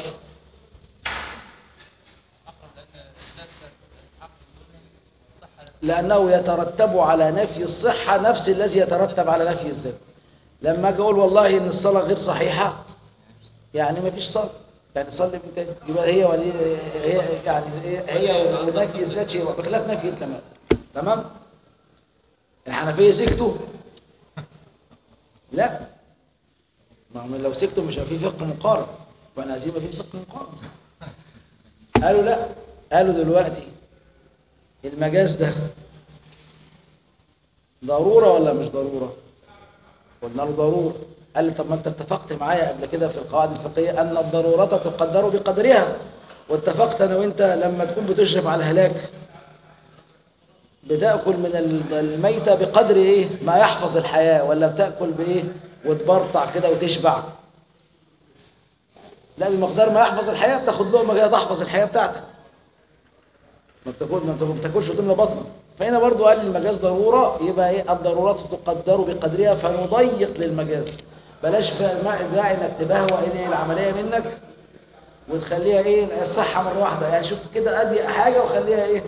أقرب لأن الناس الحق بدون الصحة لأنه يترتب على نفي الصحة نفس الذي يترتب على نفي الذات لما أجي أقول والله إن الصلاة غير صحيحة يعني ما فيش صلاة يعني تصلي من تاني يبقى هي ولي هي يعني هي ونفي الذات شيء بخلاف نفي الكمال تمام الحنفية سكتوا لا ما هم لو سكتوا مش هيبقى في فقه مقارن وانا عايزين يبقى في فقه مقارن قالوا لا قالوا دلوقتي المجاز ده ضرورة ولا مش ضرورة قلنا له ضرورة قال لي طب ما انت اتفقت معايا قبل كده في القواعد الفقهية ان الضرورة تقدر بقدرها واتفقت انا وانت لما تكون بتشرف على الهلاك بتأكل من ال- الميتة بقدر ايه ما يحفظ الحياة ولا بتأكل بايه وتبرطع كده وتشبع لا بمقدار ما يحفظ الحياة بتاخد لقمة كده تحفظ الحياة بتاعتك ما بتاكل ما بتاكل- ما بتاكلش وتملى بطنك فهنا برضو قال المجاز ضرورة يبقى ايه الضرورات تقدر بقدرها فنضيق للمجاز بلاش بقى ما داعي انك تبهوأ ايه العملية منك وتخليها ايه الصحة مرة واحدة يعني شوف كده ادي حاجة وخليها ايه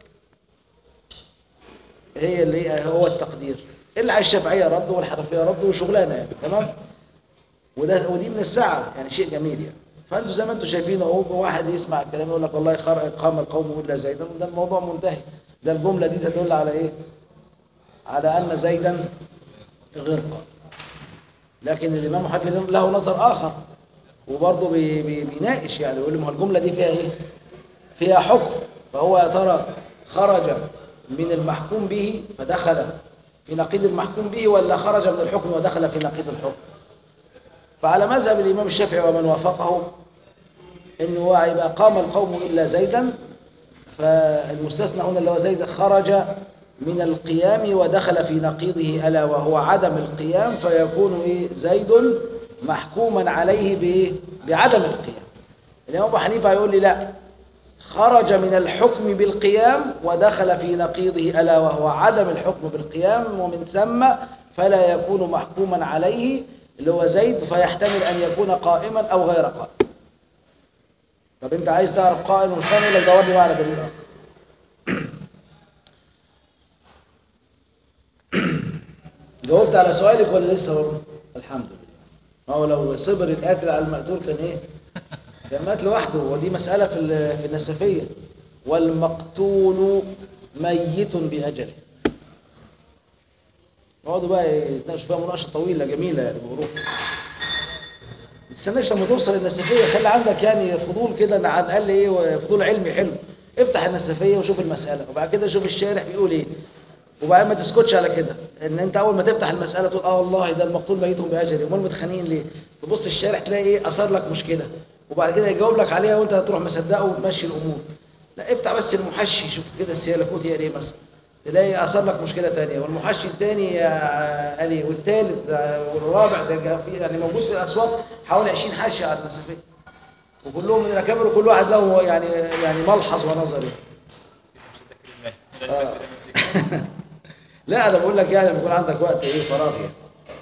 هي اللي هي هو التقدير اللي على الشافعية رد والحنفية رد وشغلانة يعني تمام وده ودي من الساعة يعني شيء جميل يعني فانتوا زي ما انتوا شايفين اهو واحد يسمع الكلام يقول لك والله خر- قام القوم الا زيدا وده الموضوع منتهي ده الجملة دي تدل على ايه على ان زيدا غير قائم لكن الامام حنفي له نظر اخر وبرضه بي بي بيناقش يعني يقول ما هو الجملة دي فيها ايه فيها حكم فهو يا ترى خرج من المحكوم به فدخل في نقيض المحكوم به ولا خرج من الحكم ودخل في نقيض الحكم فعلى مذهب الإمام الشافعي ومن وافقه إنه هو يبقى قام القوم إلا زيدا فالمستثنى هنا اللي هو زيد خرج من القيام ودخل في نقيضه ألا وهو عدم القيام فيكون إيه زيد محكوما عليه بإيه؟ بعدم القيام الإمام أبو حنيفة يقول لي لا خرج من الحكم بالقيام ودخل في نقيضه ألا وهو عدم الحكم بالقيام ومن ثم فلا يكون محكوما عليه اللي هو زيد فيحتمل أن يكون قائما أو غير قائم طب أنت عايز تعرف قائم ومش قائم ولا دور لي معنى دليل آخر جاوبت على سؤالك ولا لسه برضه؟ الحمد لله ما هو لو صبر القاتل على المقتول كان ايه؟ كان مات لوحده ودي مسألة في ال- في النسفية والمقتول ميت بأجله يقعدوا بقى يتناقشوا فيها مناقشة طويلة جميلة يعني بيقولوها ما تستناش لما توصل النسفية خلي عندك يعني فضول كده إن على الأقل إيه فضول علمي حلو افتح النسفية وشوف المسألة وبعد كده شوف الشارح بيقول إيه وبعدين ما تسكتش على كده ان انت اول ما تفتح المساله تقول اه والله ده المقتول ميت باجل امال متخانقين ليه تبص الشارح تلاقي ايه اثر لك مشكله وبعد كده يجاوب لك عليها وانت هتروح مصدقه وتمشي الامور لا افتح بس المحشي شوف كده السيالكوت هي ايه مثلا تلاقي اثر لك مشكله ثانيه والمحشي الثاني قال ايه والثالث آه، والرابع ده جا- في- يعني موجود في الاسواق حوالي 20 حاشيه على المسافه وكلهم من الاكابر وكل واحد له يعني يعني ملحظ ونظري آه. لا انا بقول لك يعني لما يكون عندك وقت ايه فراغ يعني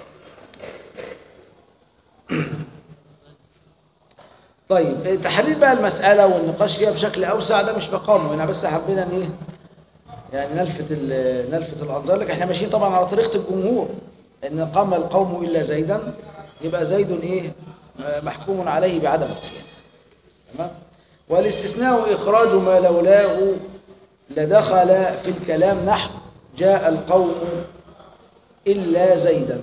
طيب تحديد بقى المسألة والنقاش فيها بشكل أوسع ده مش مقامه هنا بس حبينا ان ايه يعني نلفت ال- نلفت الأنظار لك احنا ماشيين طبعا على طريقة الجمهور ان قام القوم إلا زيدا يبقى زيد ايه آه، محكوم عليه بعدم القيام تمام والاستثناء إخراج ما لولاه لدخل في الكلام نحو جاء القوم إلا زيدا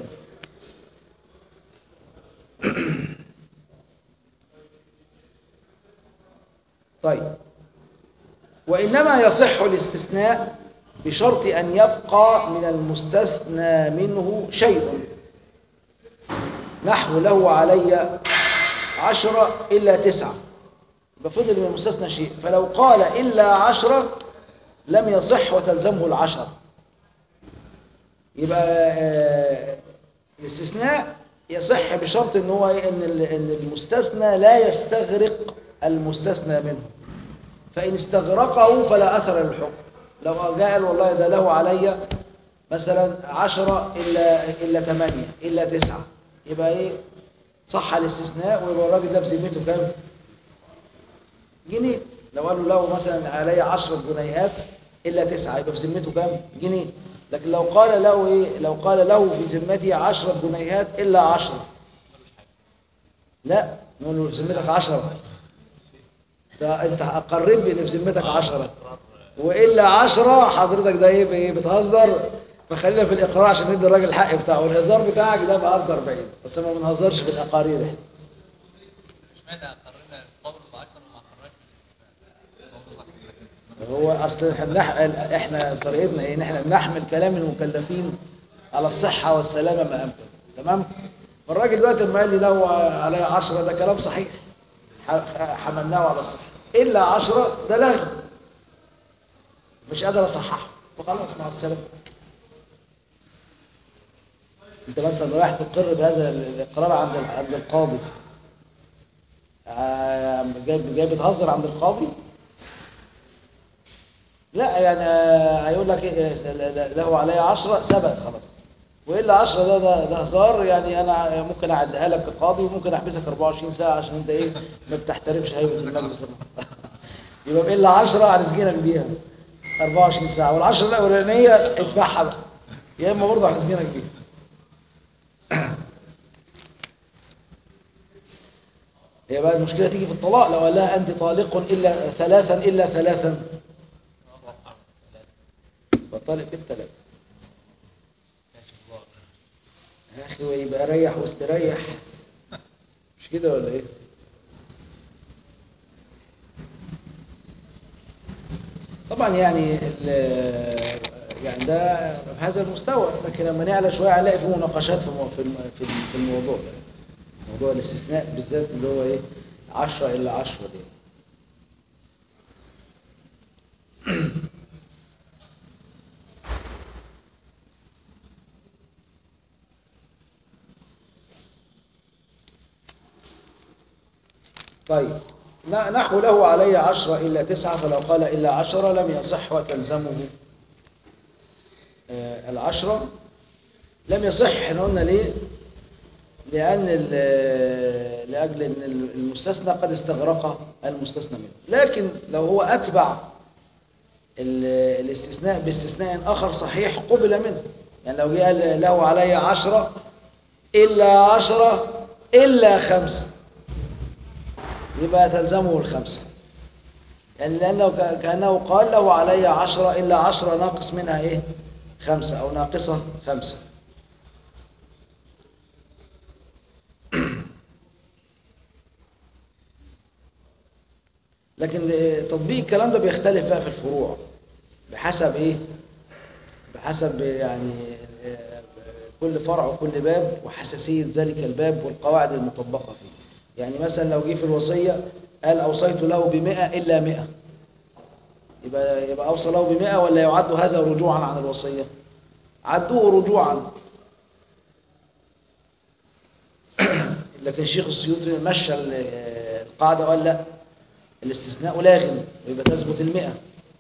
طيب وإنما يصح الاستثناء بشرط أن يبقى من المستثنى منه شيء نحو له علي عشرة إلا تسعة بفضل من المستثنى شيء فلو قال إلا عشرة لم يصح وتلزمه العشرة يبقى آه، الاستثناء يصح بشرط ان هو إيه؟ ان ال- ان المستثنى لا يستغرق المستثنى منه فان استغرقه فلا اثر للحكم لو جاء قال والله ده له علي مثلا عشرة إلا إلا ثمانية إلا تسعة يبقى إيه صح الاستثناء ويبقى الراجل ده بذمته كام؟ جنيه لو قالوا له مثلا علي عشرة جنيهات إلا تسعة يبقى في ذمته كام؟ جنيه لكن لو قال له إيه؟ لو قال له في ذمتي عشرة جنيهات إلا عشرة لا نقول له في ذمتك عشرة ده أنت أقريت بأن في ذمتك عشرة وإلا عشرة حضرتك ده إيه بإيه بتهزر فخلينا في الإقرار عشان ندي الراجل الحق بتاعه والهزار بتاعك ده بهزر بعيد بس ما بنهزرش في الأقارير إحنا اشمعنى قررنا القول ب 10 وما قررناش بالاستثناء؟ هو اصل احنا بنح- احنا طريقتنا ايه ان احنا بنحمل كلام المكلفين على الصحه والسلامه ما امكن تمام فالراجل دلوقتي لما قال لي له علي 10 ده كلام صحيح ح- حملناه على الصحيح الا 10 ده لغو مش قادر اصححه فخلاص مع السلامه انت مثلا رايح تقر بهذا الاقرار عند عند القاضي آه، جاي جاي بتهزر عند القاضي لا يعني آه، هيقول لك إيه، ل- ل- له علي عشرة ثبت خلاص والا عشرة ده ده, ده هزار يعني انا ممكن اعديها لك كقاضي وممكن احبسك 24 ساعه عشان انت ايه ما بتحترمش هيبه المجلس يبقى الا 10 هنسجنك بيها 24 ساعه والعشرة الاولانيه ادفعها بقى يا اما برضه هنسجنك بيها هي بقى المشكله تيجي في الطلاق لو قال لها انت طالق الا ثلاثا الا ثلاثا فطالق بالثلاث يا اخي ويبقى ريح واستريح مش كده ولا ايه طبعا يعني ال- يعني ده في هذا المستوى لكن لما نعلى شويه هنلاقي في مناقشات في مو- في الم- في الم- في الموضوع ده موضوع الاستثناء بالذات اللي هو ايه 10 الا 10 دي طيب ن- نحو له علي عشرة إلا تسعة فلو قال إلا عشرة لم يصح وتلزمه آه، العشرة لم يصح احنا قلنا ليه لأن ال- لأجل أن المستثنى قد استغرق المستثنى منه لكن لو هو أتبع ال- الاستثناء باستثناء آخر صحيح قبل منه يعني لو جه قال له علي عشرة إلا عشرة إلا خمسة يبقى تلزمه الخمسة يعني لأنه ك- كأنه قال له علي عشرة إلا عشرة ناقص منها إيه خمسة أو ناقصة خمسة لكن تطبيق الكلام ده بيختلف بقى في الفروع بحسب ايه بحسب يعني آه، كل فرع وكل باب وحساسية ذلك الباب والقواعد المطبقة فيه يعني مثلا لو جه في الوصية قال أوصيت له بمئة إلا مئة يبقى, يبقى أوصى له بمئة ولا يعد هذا رجوعا عن الوصية عدوه رجوعا لكن الشيخ السيوطي مشى ال- القاعدة وقال لا الاستثناء لاغم ويبقى تثبت المئة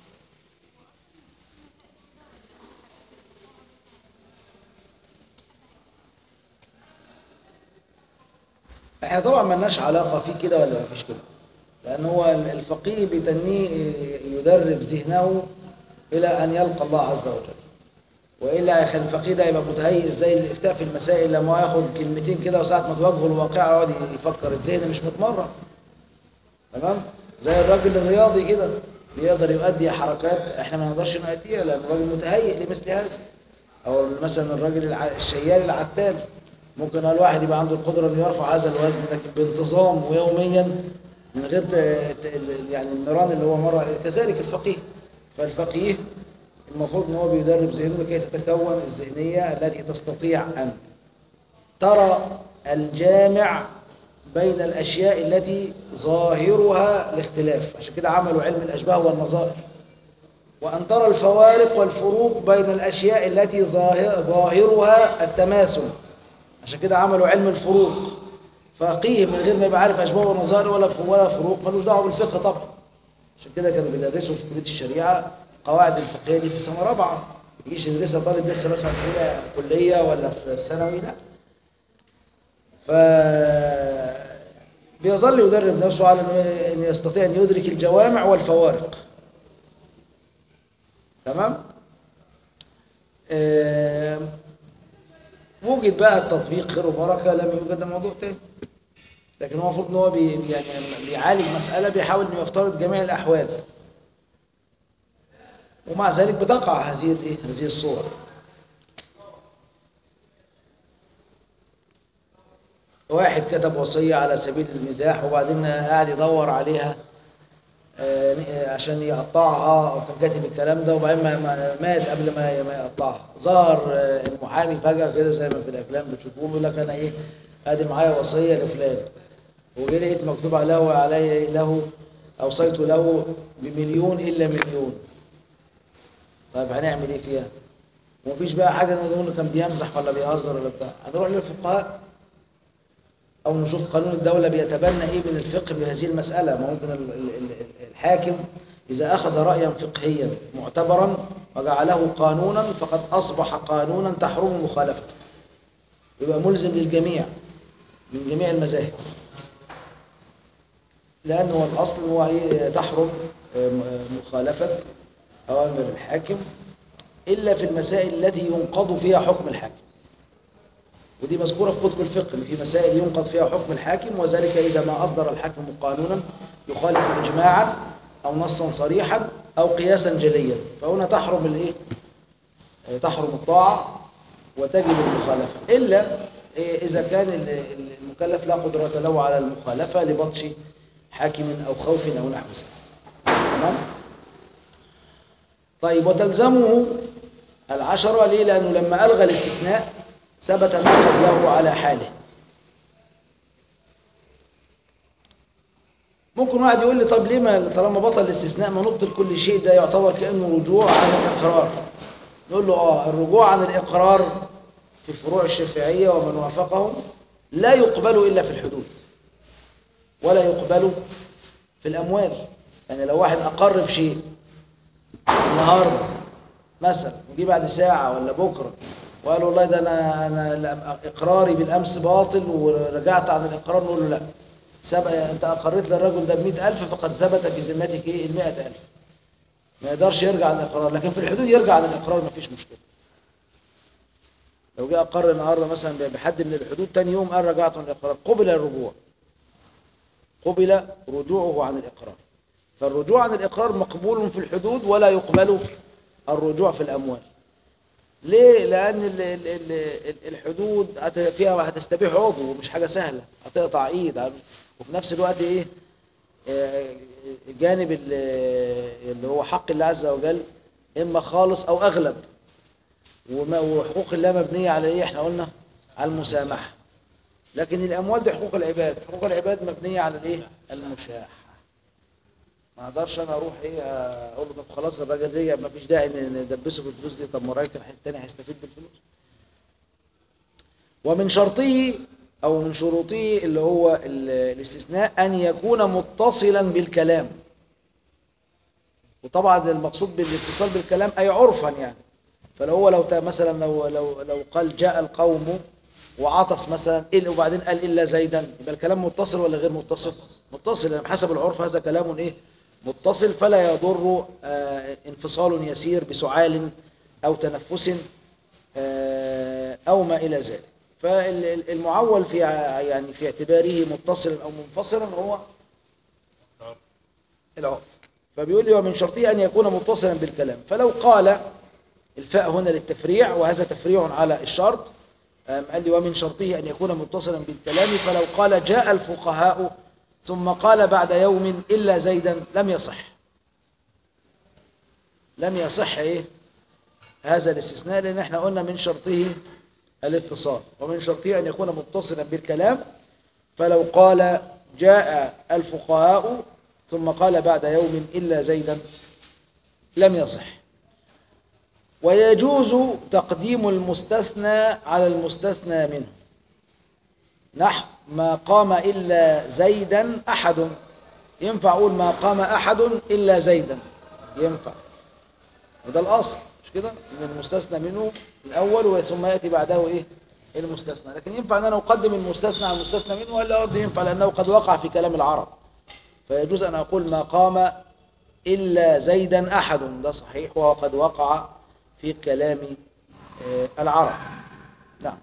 احنا طبعا ملناش علاقة في كده ولا مفيش كده لأن هو الفقيه بيتنيه يدرب ذهنه إلى أن يلقى الله عز وجل وإلا يخلي الفقيه ده يبقى متهيئ زي الإفتاء في المسائل لما ياخد كلمتين كده وساعة ما تواجهه الواقع يقعد يفكر الذهن مش متمرن تمام زي الراجل الرياضي كده بيقدر يؤدي حركات احنا ما نقدرش نؤديها لأن الراجل متهيئ لمثل هذا أو مثلا الراجل الع- الشيال العتال ممكن الواحد يبقى عنده القدرة انه يرفع هذا الوزن لكن بانتظام ويوميا من غير ت- ت- يعني النيران اللي هو مر عليه كذلك الفقيه فالفقيه المفروض ان هو بيدرب ذهنه لكي تتكون الذهنية التي تستطيع أن ترى الجامع بين الأشياء التي ظاهرها الاختلاف عشان كده عملوا علم الأشباه والنظائر وأن ترى الفوارق والفروق بين الأشياء التي ظاهر ظاهرها التماثل عشان كده عملوا علم الفروق فقيه من غير ما يبقى عارف أشباه ونظائر ولا ولا فروق ملوش دعوه بالفقه طبعا عشان كده كانوا بيدرسوا في كلية الشريعة قواعد الفقهية دي في سنة رابعة يجيش يدرسها طالب لسه مثلا في أولى كلية ولا في الثانوي لا ف بيظل يدرب نفسه على إنه- أن يستطيع أن يدرك الجوامع والفوارق تمام آم، وجد بقى التطبيق خير وبركة لم يوجد الموضوع تاني لكن هو المفروض ان هو بي يعني لما بيعالج مسألة بيحاول انه يفترض جميع الأحوال ومع ذلك بتقع هذه الايه هذه الصور واحد كتب وصية على سبيل المزاح وبعدين قاعد يدور عليها آه، عشان يقطعها او كان كاتب الكلام ده وبعدين ما- ما- مات قبل ما ما يقطعها ظهر آه، المحامي فجأة كده زي ما في الافلام بتشوفوه بيقول لك انا ايه ادي معايا وصية لفلان وجي لقيت مكتوب عليه علي له اوصيت له بمليون الا مليون طيب هنعمل ايه فيها ومفيش بقى حاجة نقول كان بيمزح ولا بيهزر ولا بتاع هنروح للفقهاء أو نشوف قانون الدولة بيتبنى إيه من الفقه بهذه المسألة ما ممكن ال- ال- ال- الحاكم إذا أخذ رأيا فقهيا معتبرا وجعله قانونا فقد أصبح قانونا تحرم مخالفته يبقى ملزم للجميع من جميع المذاهب لأنه الأصل هو إيه؟ تحرم آه، م- مخالفة أوامر الحاكم إلا في المسائل التي ينقض فيها حكم الحاكم ودي مذكورة في كتب الفقه إن في مسائل ينقض فيها حكم الحاكم وذلك إذا ما أصدر الحاكم قانونا يخالف إجماعا أو نصا صريحا أو قياسا جليا فهنا تحرم الإيه؟ آه، تحرم الطاعة وتجب المخالفة إلا آه، إذا كان ال- ال- المكلف لا قدرة له على المخالفة لبطش حاكم أو خوف أو نحو ذلك تمام؟ طيب وتلزمه العشرة ليه؟ لأنه لما ألغى الاستثناء ثبت ما قبله على حاله ممكن واحد يقول لي طب ليه ما طالما بطل الاستثناء ما نبطل كل شيء ده يعتبر كأنه رجوع عن الإقرار نقول له آه الرجوع عن الإقرار في الفروع الشافعية ومن وافقهم لا يقبل إلا في الحدود ولا يقبل في الأموال يعني لو واحد أقر بشيء النهارده مثلا نجي بعد ساعة ولا بكرة وقال والله ده أنا, أنا لا- إقراري بالأمس باطل ورجعت عن الإقرار نقول له لا سبق أنت أقريت للرجل ده بمئة ألف فقد ثبت في ذمتك إيه المئة ألف ما يقدرش يرجع عن الإقرار لكن في الحدود يرجع عن الإقرار ما فيش مشكلة لو جاء أقر النهارده مثلا بحد من الحدود تاني يوم قال رجعت عن الإقرار قبل الرجوع قبل رجوعه عن الإقرار فالرجوع عن الإقرار مقبول في الحدود ولا يقبل الرجوع في الأموال ليه؟ لأن ال- ال- ال- ال- الحدود هت- فيها هتستبيح عضو ومش حاجة سهلة هتقطع ايد وفي نفس الوقت ايه آه، جانب ال- اللي هو حق الله عز وجل إما خالص أو أغلب وما- وحقوق الله مبنية على ايه احنا قلنا على المسامحة لكن الأموال دي حقوق العباد حقوق العباد مبنية على الايه المشاحة ما اقدرش انا اروح ايه اقول له طب خلاص الراجل دي ما فيش داعي ان ندبسه بالفلوس دي طب ما الراجل كان التاني هيستفيد بالفلوس ومن شرطه او من شروطه اللي هو ال- الاستثناء ان يكون متصلا بالكلام وطبعا المقصود بالاتصال بالكلام اي عرفا يعني فلو هو لو ت- مثلا لو لو لو قال جاء القوم وعطس مثلا إلا وبعدين قال الا زيدا يبقى الكلام متصل ولا غير متصل متصل يعني حسب العرف هذا كلام ايه متصل فلا يضر آه، انفصال يسير بسعال او تنفس آه، او ما الى ذلك فالمعول في ع- يعني في اعتباره متصلا او منفصلا هو العرف فبيقول لي ومن شرطه ان يكون متصلا بالكلام فلو قال الفاء هنا للتفريع وهذا تفريع على الشرط أم قال لي ومن شرطه أن يكون متصلا بالكلام فلو قال جاء الفقهاء ثم قال بعد يوم إلا زيدا لم يصح لم يصح إيه هذا الاستثناء لأن احنا قلنا من شرطه الاتصال ومن شرطه أن يكون متصلا بالكلام فلو قال جاء الفقهاء ثم قال بعد يوم إلا زيدا لم يصح ويجوز تقديم المستثنى على المستثنى منه نحو ما قام إلا زيدا أحد ينفع أقول ما قام أحد إلا زيدا ينفع وده الأصل مش كده إن المستثنى منه الأول ثم يأتي بعده إيه المستثنى لكن ينفع أن أنا أقدم المستثنى على المستثنى منه ولا أرض ينفع لأنه قد وقع في كلام العرب فيجوز أن أقول ما قام إلا زيدا أحد ده صحيح وهو قد وقع في كلام آه، العرب نعم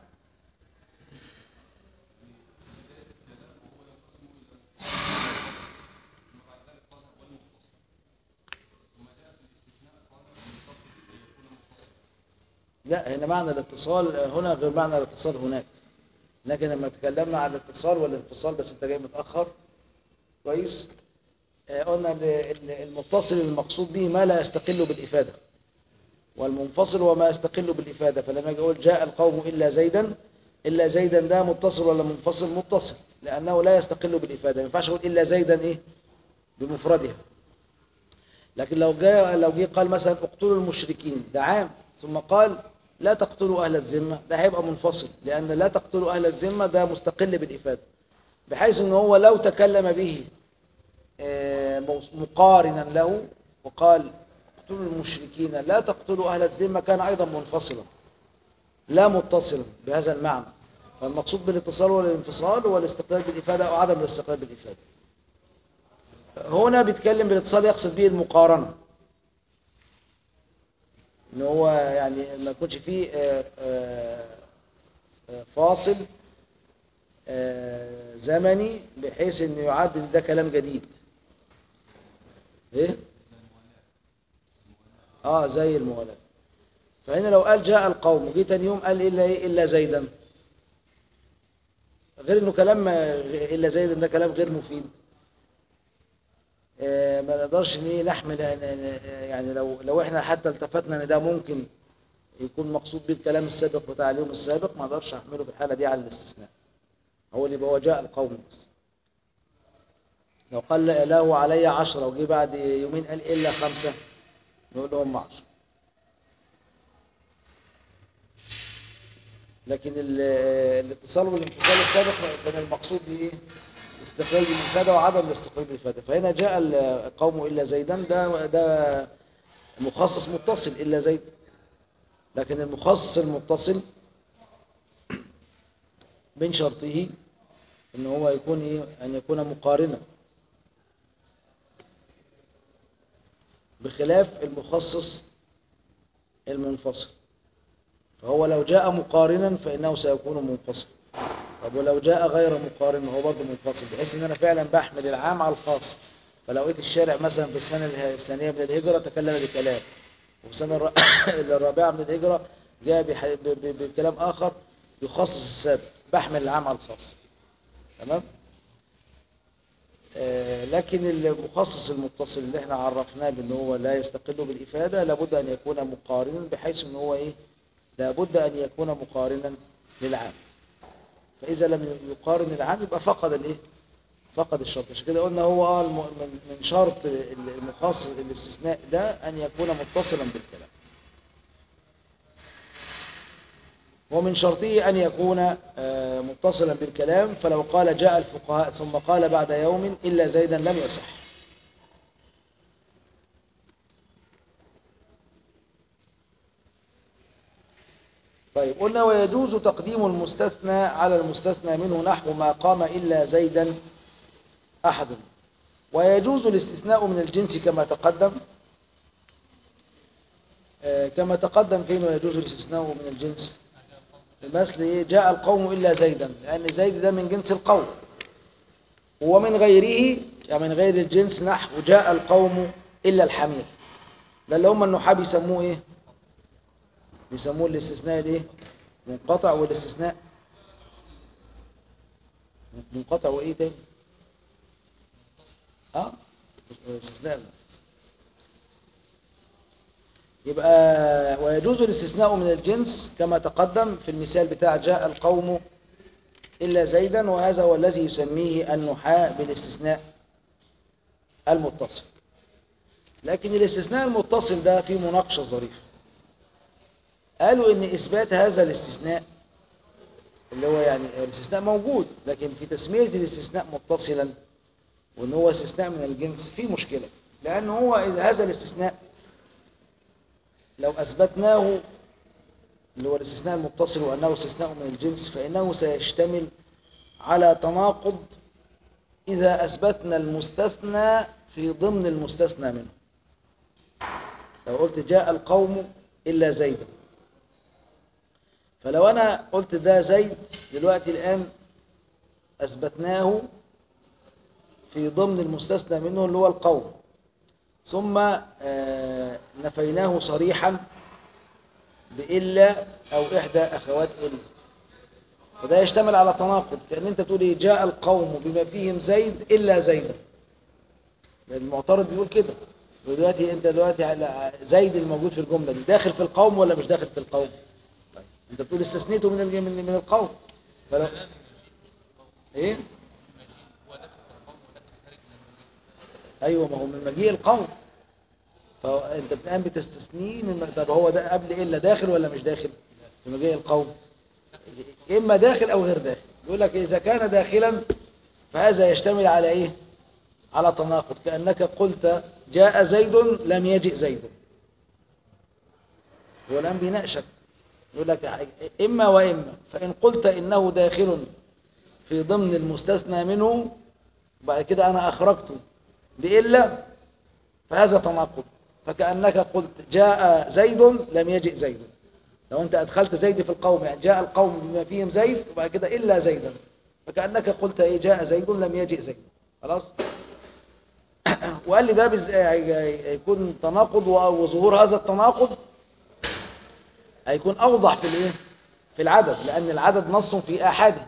لا هنا معنى الاتصال هنا غير معنى الاتصال هناك لكن لما تكلمنا عن الاتصال والانفصال بس انت جاي متأخر كويس آه، قلنا إن ال- المتصل المقصود به ما لا يستقل بالإفادة والمنفصل هو ما يستقل بالإفادة فلما أجي أقول جاء القوم إلا زيدا إلا زيدا ده متصل ولا منفصل متصل لأنه لا يستقل بالإفادة ما ينفعش أقول إلا زيدا إيه بمفردها لكن لو جاء لو جه قال مثلا اقتلوا المشركين ده عام ثم قال لا تقتلوا أهل الذمة ده هيبقى منفصل لأن لا تقتلوا أهل الذمة ده مستقل بالإفادة بحيث أنه هو لو تكلم به آه، مقارنا له وقال اقتلوا المشركين لا تقتلوا أهل الذمة كان أيضا منفصلا لا متصلا بهذا المعنى فالمقصود بالاتصال والانفصال هو الاستقلال بالإفادة أو عدم الاستقلال بالإفادة هنا بيتكلم بالاتصال يقصد به المقارنة ان هو يعني ما يكونش فيه آه، آه، آه، فاصل آه، زمني بحيث انه يعد ان ده كلام جديد ايه اه زي الموالاه فهنا لو قال جاء القوم جه تاني يوم قال الا ايه الا زيدا غير انه كلام آه، الا زيدا ده كلام غير مفيد آه، ما نقدرش ان ايه نحمل آه، يعني لو لو احنا حتى التفتنا ان ده ممكن يكون مقصود به الكلام السابق بتاع اليوم السابق ما اقدرش احمله في الحاله دي على الاستثناء هو اللي يبقى هو جاء القوم بس لو قال له علي عشرة وجي بعد يومين قال إلا خمسة نقول لهم عشرة لكن ال- الاتصال والانفصال السابق كان المقصود به استقلال بالإفادة وعدم الاستقلال بالإفادة فهنا جاء القوم إلا زيدا ده ده مخصص متصل إلا زيد لكن المخصص المتصل من شرطه ان هو يكون ايه ان يكون مقارنا بخلاف المخصص المنفصل فهو لو جاء مقارنا فانه سيكون منفصل طب ولو جاء غير مقارن هو برضه منفصل بحيث ان انا فعلا بحمل العام على الخاص فلو لقيت الشارع مثلا في السنه اله- الثانيه من الهجره تكلم بكلام وفي السنه الر- الرابعه من الهجره جاء بح- ب- ب- بكلام اخر يخصص السابق بحمل العام على الخاص تمام آه، لكن المخصص المتصل اللي احنا عرفناه بان هو لا يستقل بالافاده لابد ان يكون مقارنا بحيث ان هو ايه لابد ان يكون مقارنا للعام فاذا لم يقارن العام يبقى فقد الايه فقد الشرط عشان كده قلنا هو اه الم- من من شرط المخصص الاستثناء ده ان يكون متصلا بالكلام ومن شرطه أن يكون آه، متصلا بالكلام فلو قال جاء الفقهاء ثم قال بعد يوم إلا زيدا لم يصح طيب قلنا ويجوز تقديم المستثنى على المستثنى منه نحو ما قام إلا زيدا أحد ويجوز الاستثناء من الجنس كما تقدم آه، كما تقدم فين ويجوز الاستثناء من الجنس مثل إيه؟ جاء القوم إلا زيدا لأن زيد ده من جنس القوم ومن غيره يعني من غير الجنس نحو جاء القوم إلا الحمير ده اللي هم النحاة بيسموه إيه بيسموه الاستثناء الإيه منقطع والاستثناء منقطع وإيه تاني اه استثناء يبقى ويجوز الاستثناء من الجنس كما تقدم في المثال بتاع جاء القوم إلا زيدا وهذا هو الذي يسميه النحاة بالاستثناء المتصل لكن الاستثناء المتصل ده فيه مناقشة ظريفة قالوا ان اثبات هذا الاستثناء اللي هو يعني الاستثناء موجود لكن في تسمية الاستثناء متصلا وان هو استثناء من الجنس فيه مشكلة لان هو اذا هذا الاستثناء لو اثبتناه اللي هو الاستثناء المتصل وانه استثناء من الجنس فانه سيشتمل على تناقض اذا اثبتنا المستثنى في ضمن المستثنى منه لو قلت جاء القوم الا زيدا فلو انا قلت ده زيد دلوقتي الان اثبتناه في ضمن المستثنى منه اللي هو القوم ثم آه، نفيناه صريحا بإلا أو إحدى أخوات إلا فده يشتمل على تناقض كأن أنت تقول إيه، جاء القوم بما فيهم زيد إلا زيدا لأن المعترض بيقول كده ودلوقتي انت دلوقتي على زيد الموجود في الجملة دي داخل في القوم ولا مش داخل في القوم طيب. انت بتقول استثنيته من الج- من من القوم فلو ايه هو داخل في القوم وداخل خارج من المجيء ايوه ما هو من مجيء القوم فانت الان بتستثنيه من طب هو ده قبل الا داخل ولا مش داخل في مجيء القوم اما داخل او غير داخل يقول لك اذا كان داخلا فهذا يشتمل على ايه على تناقض كانك قلت جاء زيد لم يجئ زيد هو الان بيناقشك يقول لك اما واما فان قلت انه داخل في ضمن المستثنى منه بعد كده أنا أخرجته بإلا فهذا تناقض فكأنك قلت جاء زيد لم يجئ زيد لو أنت أدخلت زيد في القوم يعني جاء القوم بما فيهم زيد وبعد كده إلا زيدا فكأنك قلت إيه جاء زيد لم يجئ زيد خلاص وقال لي ده بز- هيكون تناقض وظهور هذا التناقض هيكون أوضح في الإيه في العدد لأن العدد نص في آحاده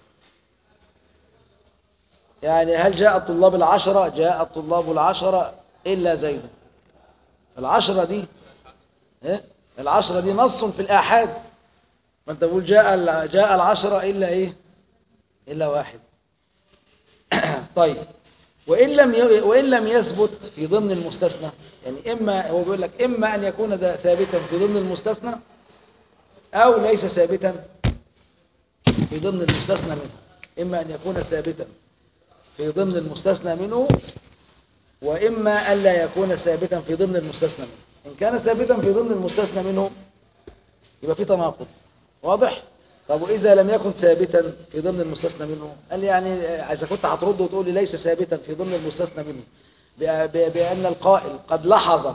يعني هل جاء الطلاب العشرة جاء الطلاب العشرة إلا زيد العشرة دي إيه؟ العشرة دي نص في الآحاد ما انت بقول جاء ال- جاء العشرة إلا إيه إلا واحد طيب وإن لم ي- وإن لم يثبت في ضمن المستثنى يعني إما هو بيقول لك إما أن يكون ده ثابتا في ضمن المستثنى أو ليس ثابتا في ضمن المستثنى منه إما أن يكون ثابتا في ضمن المستثنى منه وإما ألا يكون ثابتا في ضمن المستثنى منه إن كان ثابتا في ضمن المستثنى منه يبقى في تناقض واضح؟ طب وإذا لم يكن ثابتا في ضمن المستثنى منه قال لي يعني آه، إذا كنت هترد وتقول لي ليس ثابتا في ضمن المستثنى منه بأ- بأ- بأن القائل قد لحظ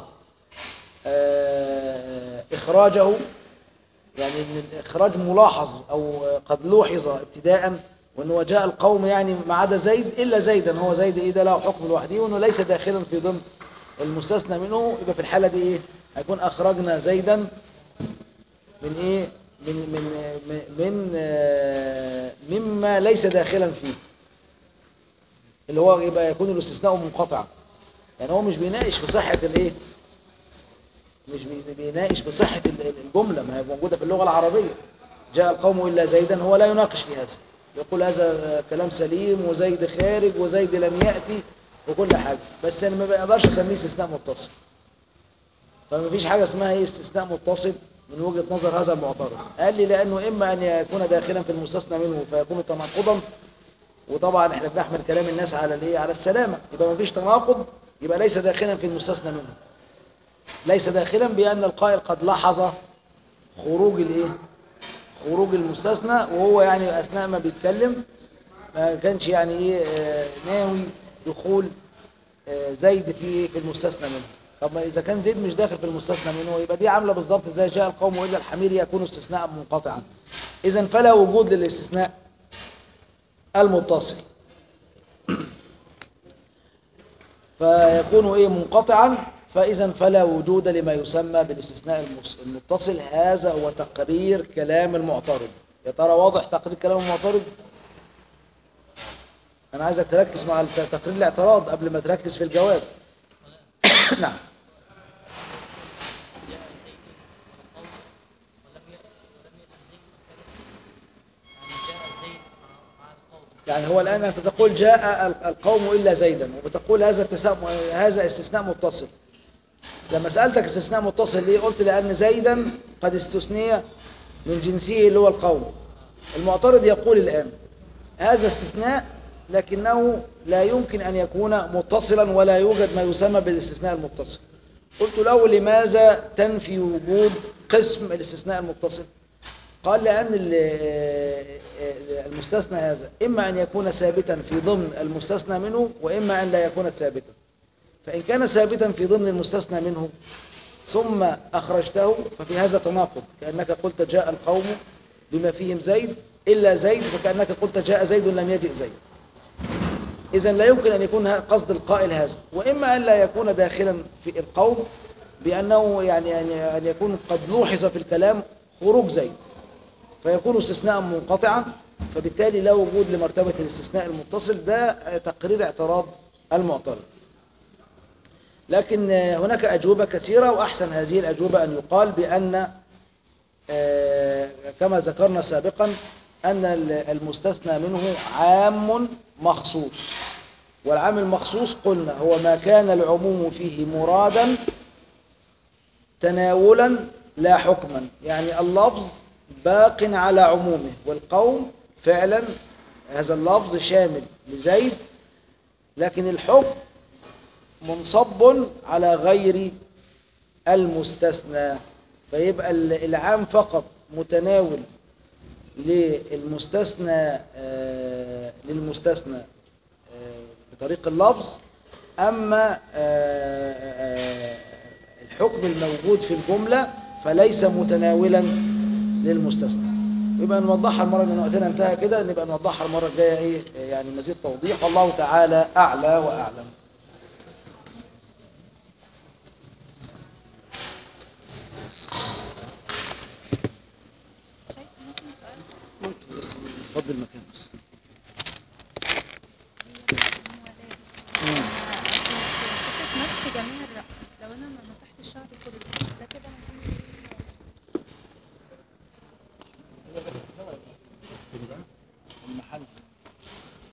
آه، إخراجه يعني ان الاخراج ملاحظ او قد لوحظ ابتداء وانه جاء القوم يعني ما عدا زيد الا زيدا هو زيد ايه ده له حكم لوحده وانه ليس داخلا في ضمن المستثنى منه يبقى في الحاله دي ايه هيكون اخرجنا زيدا من ايه من من من, من آه، مما ليس داخلا فيه اللي هو يبقى يكون الاستثناء منقطعا يعني هو مش بيناقش في صحه الايه مش بي- بيناقش بصحة ال- ال- الجملة ما هي موجودة في اللغة العربية جاء القوم إلا زيدا هو لا يناقش في هذا يقول هذا كلام سليم وزيد خارج وزيد لم يأتي وكل حاجة بس أنا ما بقدرش أسميه استثناء متصل فما فيش حاجة اسمها ايه استثناء متصل من وجهة نظر هذا المعترض قال لي لأنه إما أن يكون داخلا في المستثنى منه فيكون تناقضا وطبعا احنا بنحمل كلام الناس على الايه على السلامة يبقى ما فيش تناقض يبقى ليس داخلا في المستثنى منه ليس داخلا بأن القائل قد لحظ خروج الايه خروج المستثنى وهو يعني أثناء ما بيتكلم ما كانش يعني ايه آه، ناوي دخول آه، زيد في في المستثنى منه طب ما إذا كان زيد مش داخل في المستثنى منه يبقى دي عاملة بالظبط زي جاء القوم وإلا الحمير يكون استثناء منقطعا إذا فلا وجود للاستثناء المتصل فيكون ايه منقطعا فاذا فلا وجود لما يسمى بالاستثناء المس- المتصل هذا هو تقرير كلام المعترض يا ترى واضح تقرير كلام المعترض انا عايزك تركز مع الت- تقرير الاعتراض قبل ما تركز في الجواب نعم جاء زيد القوم ولم يأت ولم يأت زيد يعني جاء زيد مع مع القوم يعني هو الآن أنت تقول جاء ال- القوم إلا زيدا وبتقول هذا استثناء هذا استثناء متصل لما سألتك استثناء متصل ليه قلت لأن زيدا قد استثني من جنسه اللي هو القوم المعترض يقول الآن هذا استثناء لكنه لا يمكن أن يكون متصلا ولا يوجد ما يسمى بالاستثناء المتصل قلت له لماذا تنفي وجود قسم الاستثناء المتصل قال لأن ال- المستثنى هذا إما أن يكون ثابتا في ضمن المستثنى منه وإما أن لا يكون ثابتا فإن كان ثابتا في ضمن المستثنى منه ثم أخرجته ففي هذا تناقض كأنك قلت جاء القوم بما فيهم زيد إلا زيد فكأنك قلت جاء زيد لم يجئ زيد إذا لا يمكن أن يكون ه- قصد القائل هذا وإما أن لا يكون داخلا في القوم بأنه يعني يعني أن يكون قد لوحظ في الكلام خروج زيد فيكون استثناء منقطعا فبالتالي لا وجود لمرتبة الاستثناء المتصل ده تقرير اعتراض المعترض لكن آه، هناك أجوبة كثيرة وأحسن هذه الأجوبة أن يقال بأن آه، كما ذكرنا سابقا أن ال- المستثنى منه عام مخصوص والعام المخصوص قلنا هو ما كان العموم فيه مرادا تناولا لا حكما يعني اللفظ باق على عمومه والقوم فعلا هذا اللفظ شامل لزيد لكن الحكم منصب على غير المستثنى فيبقى ال- العام فقط متناول للمستثنى آه، للمستثنى آه، بطريق اللفظ أما آه، آه، الحكم الموجود في الجملة فليس متناولا للمستثنى يبقى نوضحها المرة اللي وقتنا انتهى كده نبقى نوضحها المرة الجاية ايه يعني مزيد توضيح والله تعالى أعلى وأعلم شايف ممكن سؤال ممكن بس تفضل المكان بس فكرة مسح جميع الرأس لو أنا ما مسحتش الشعر كله ده كده هيكون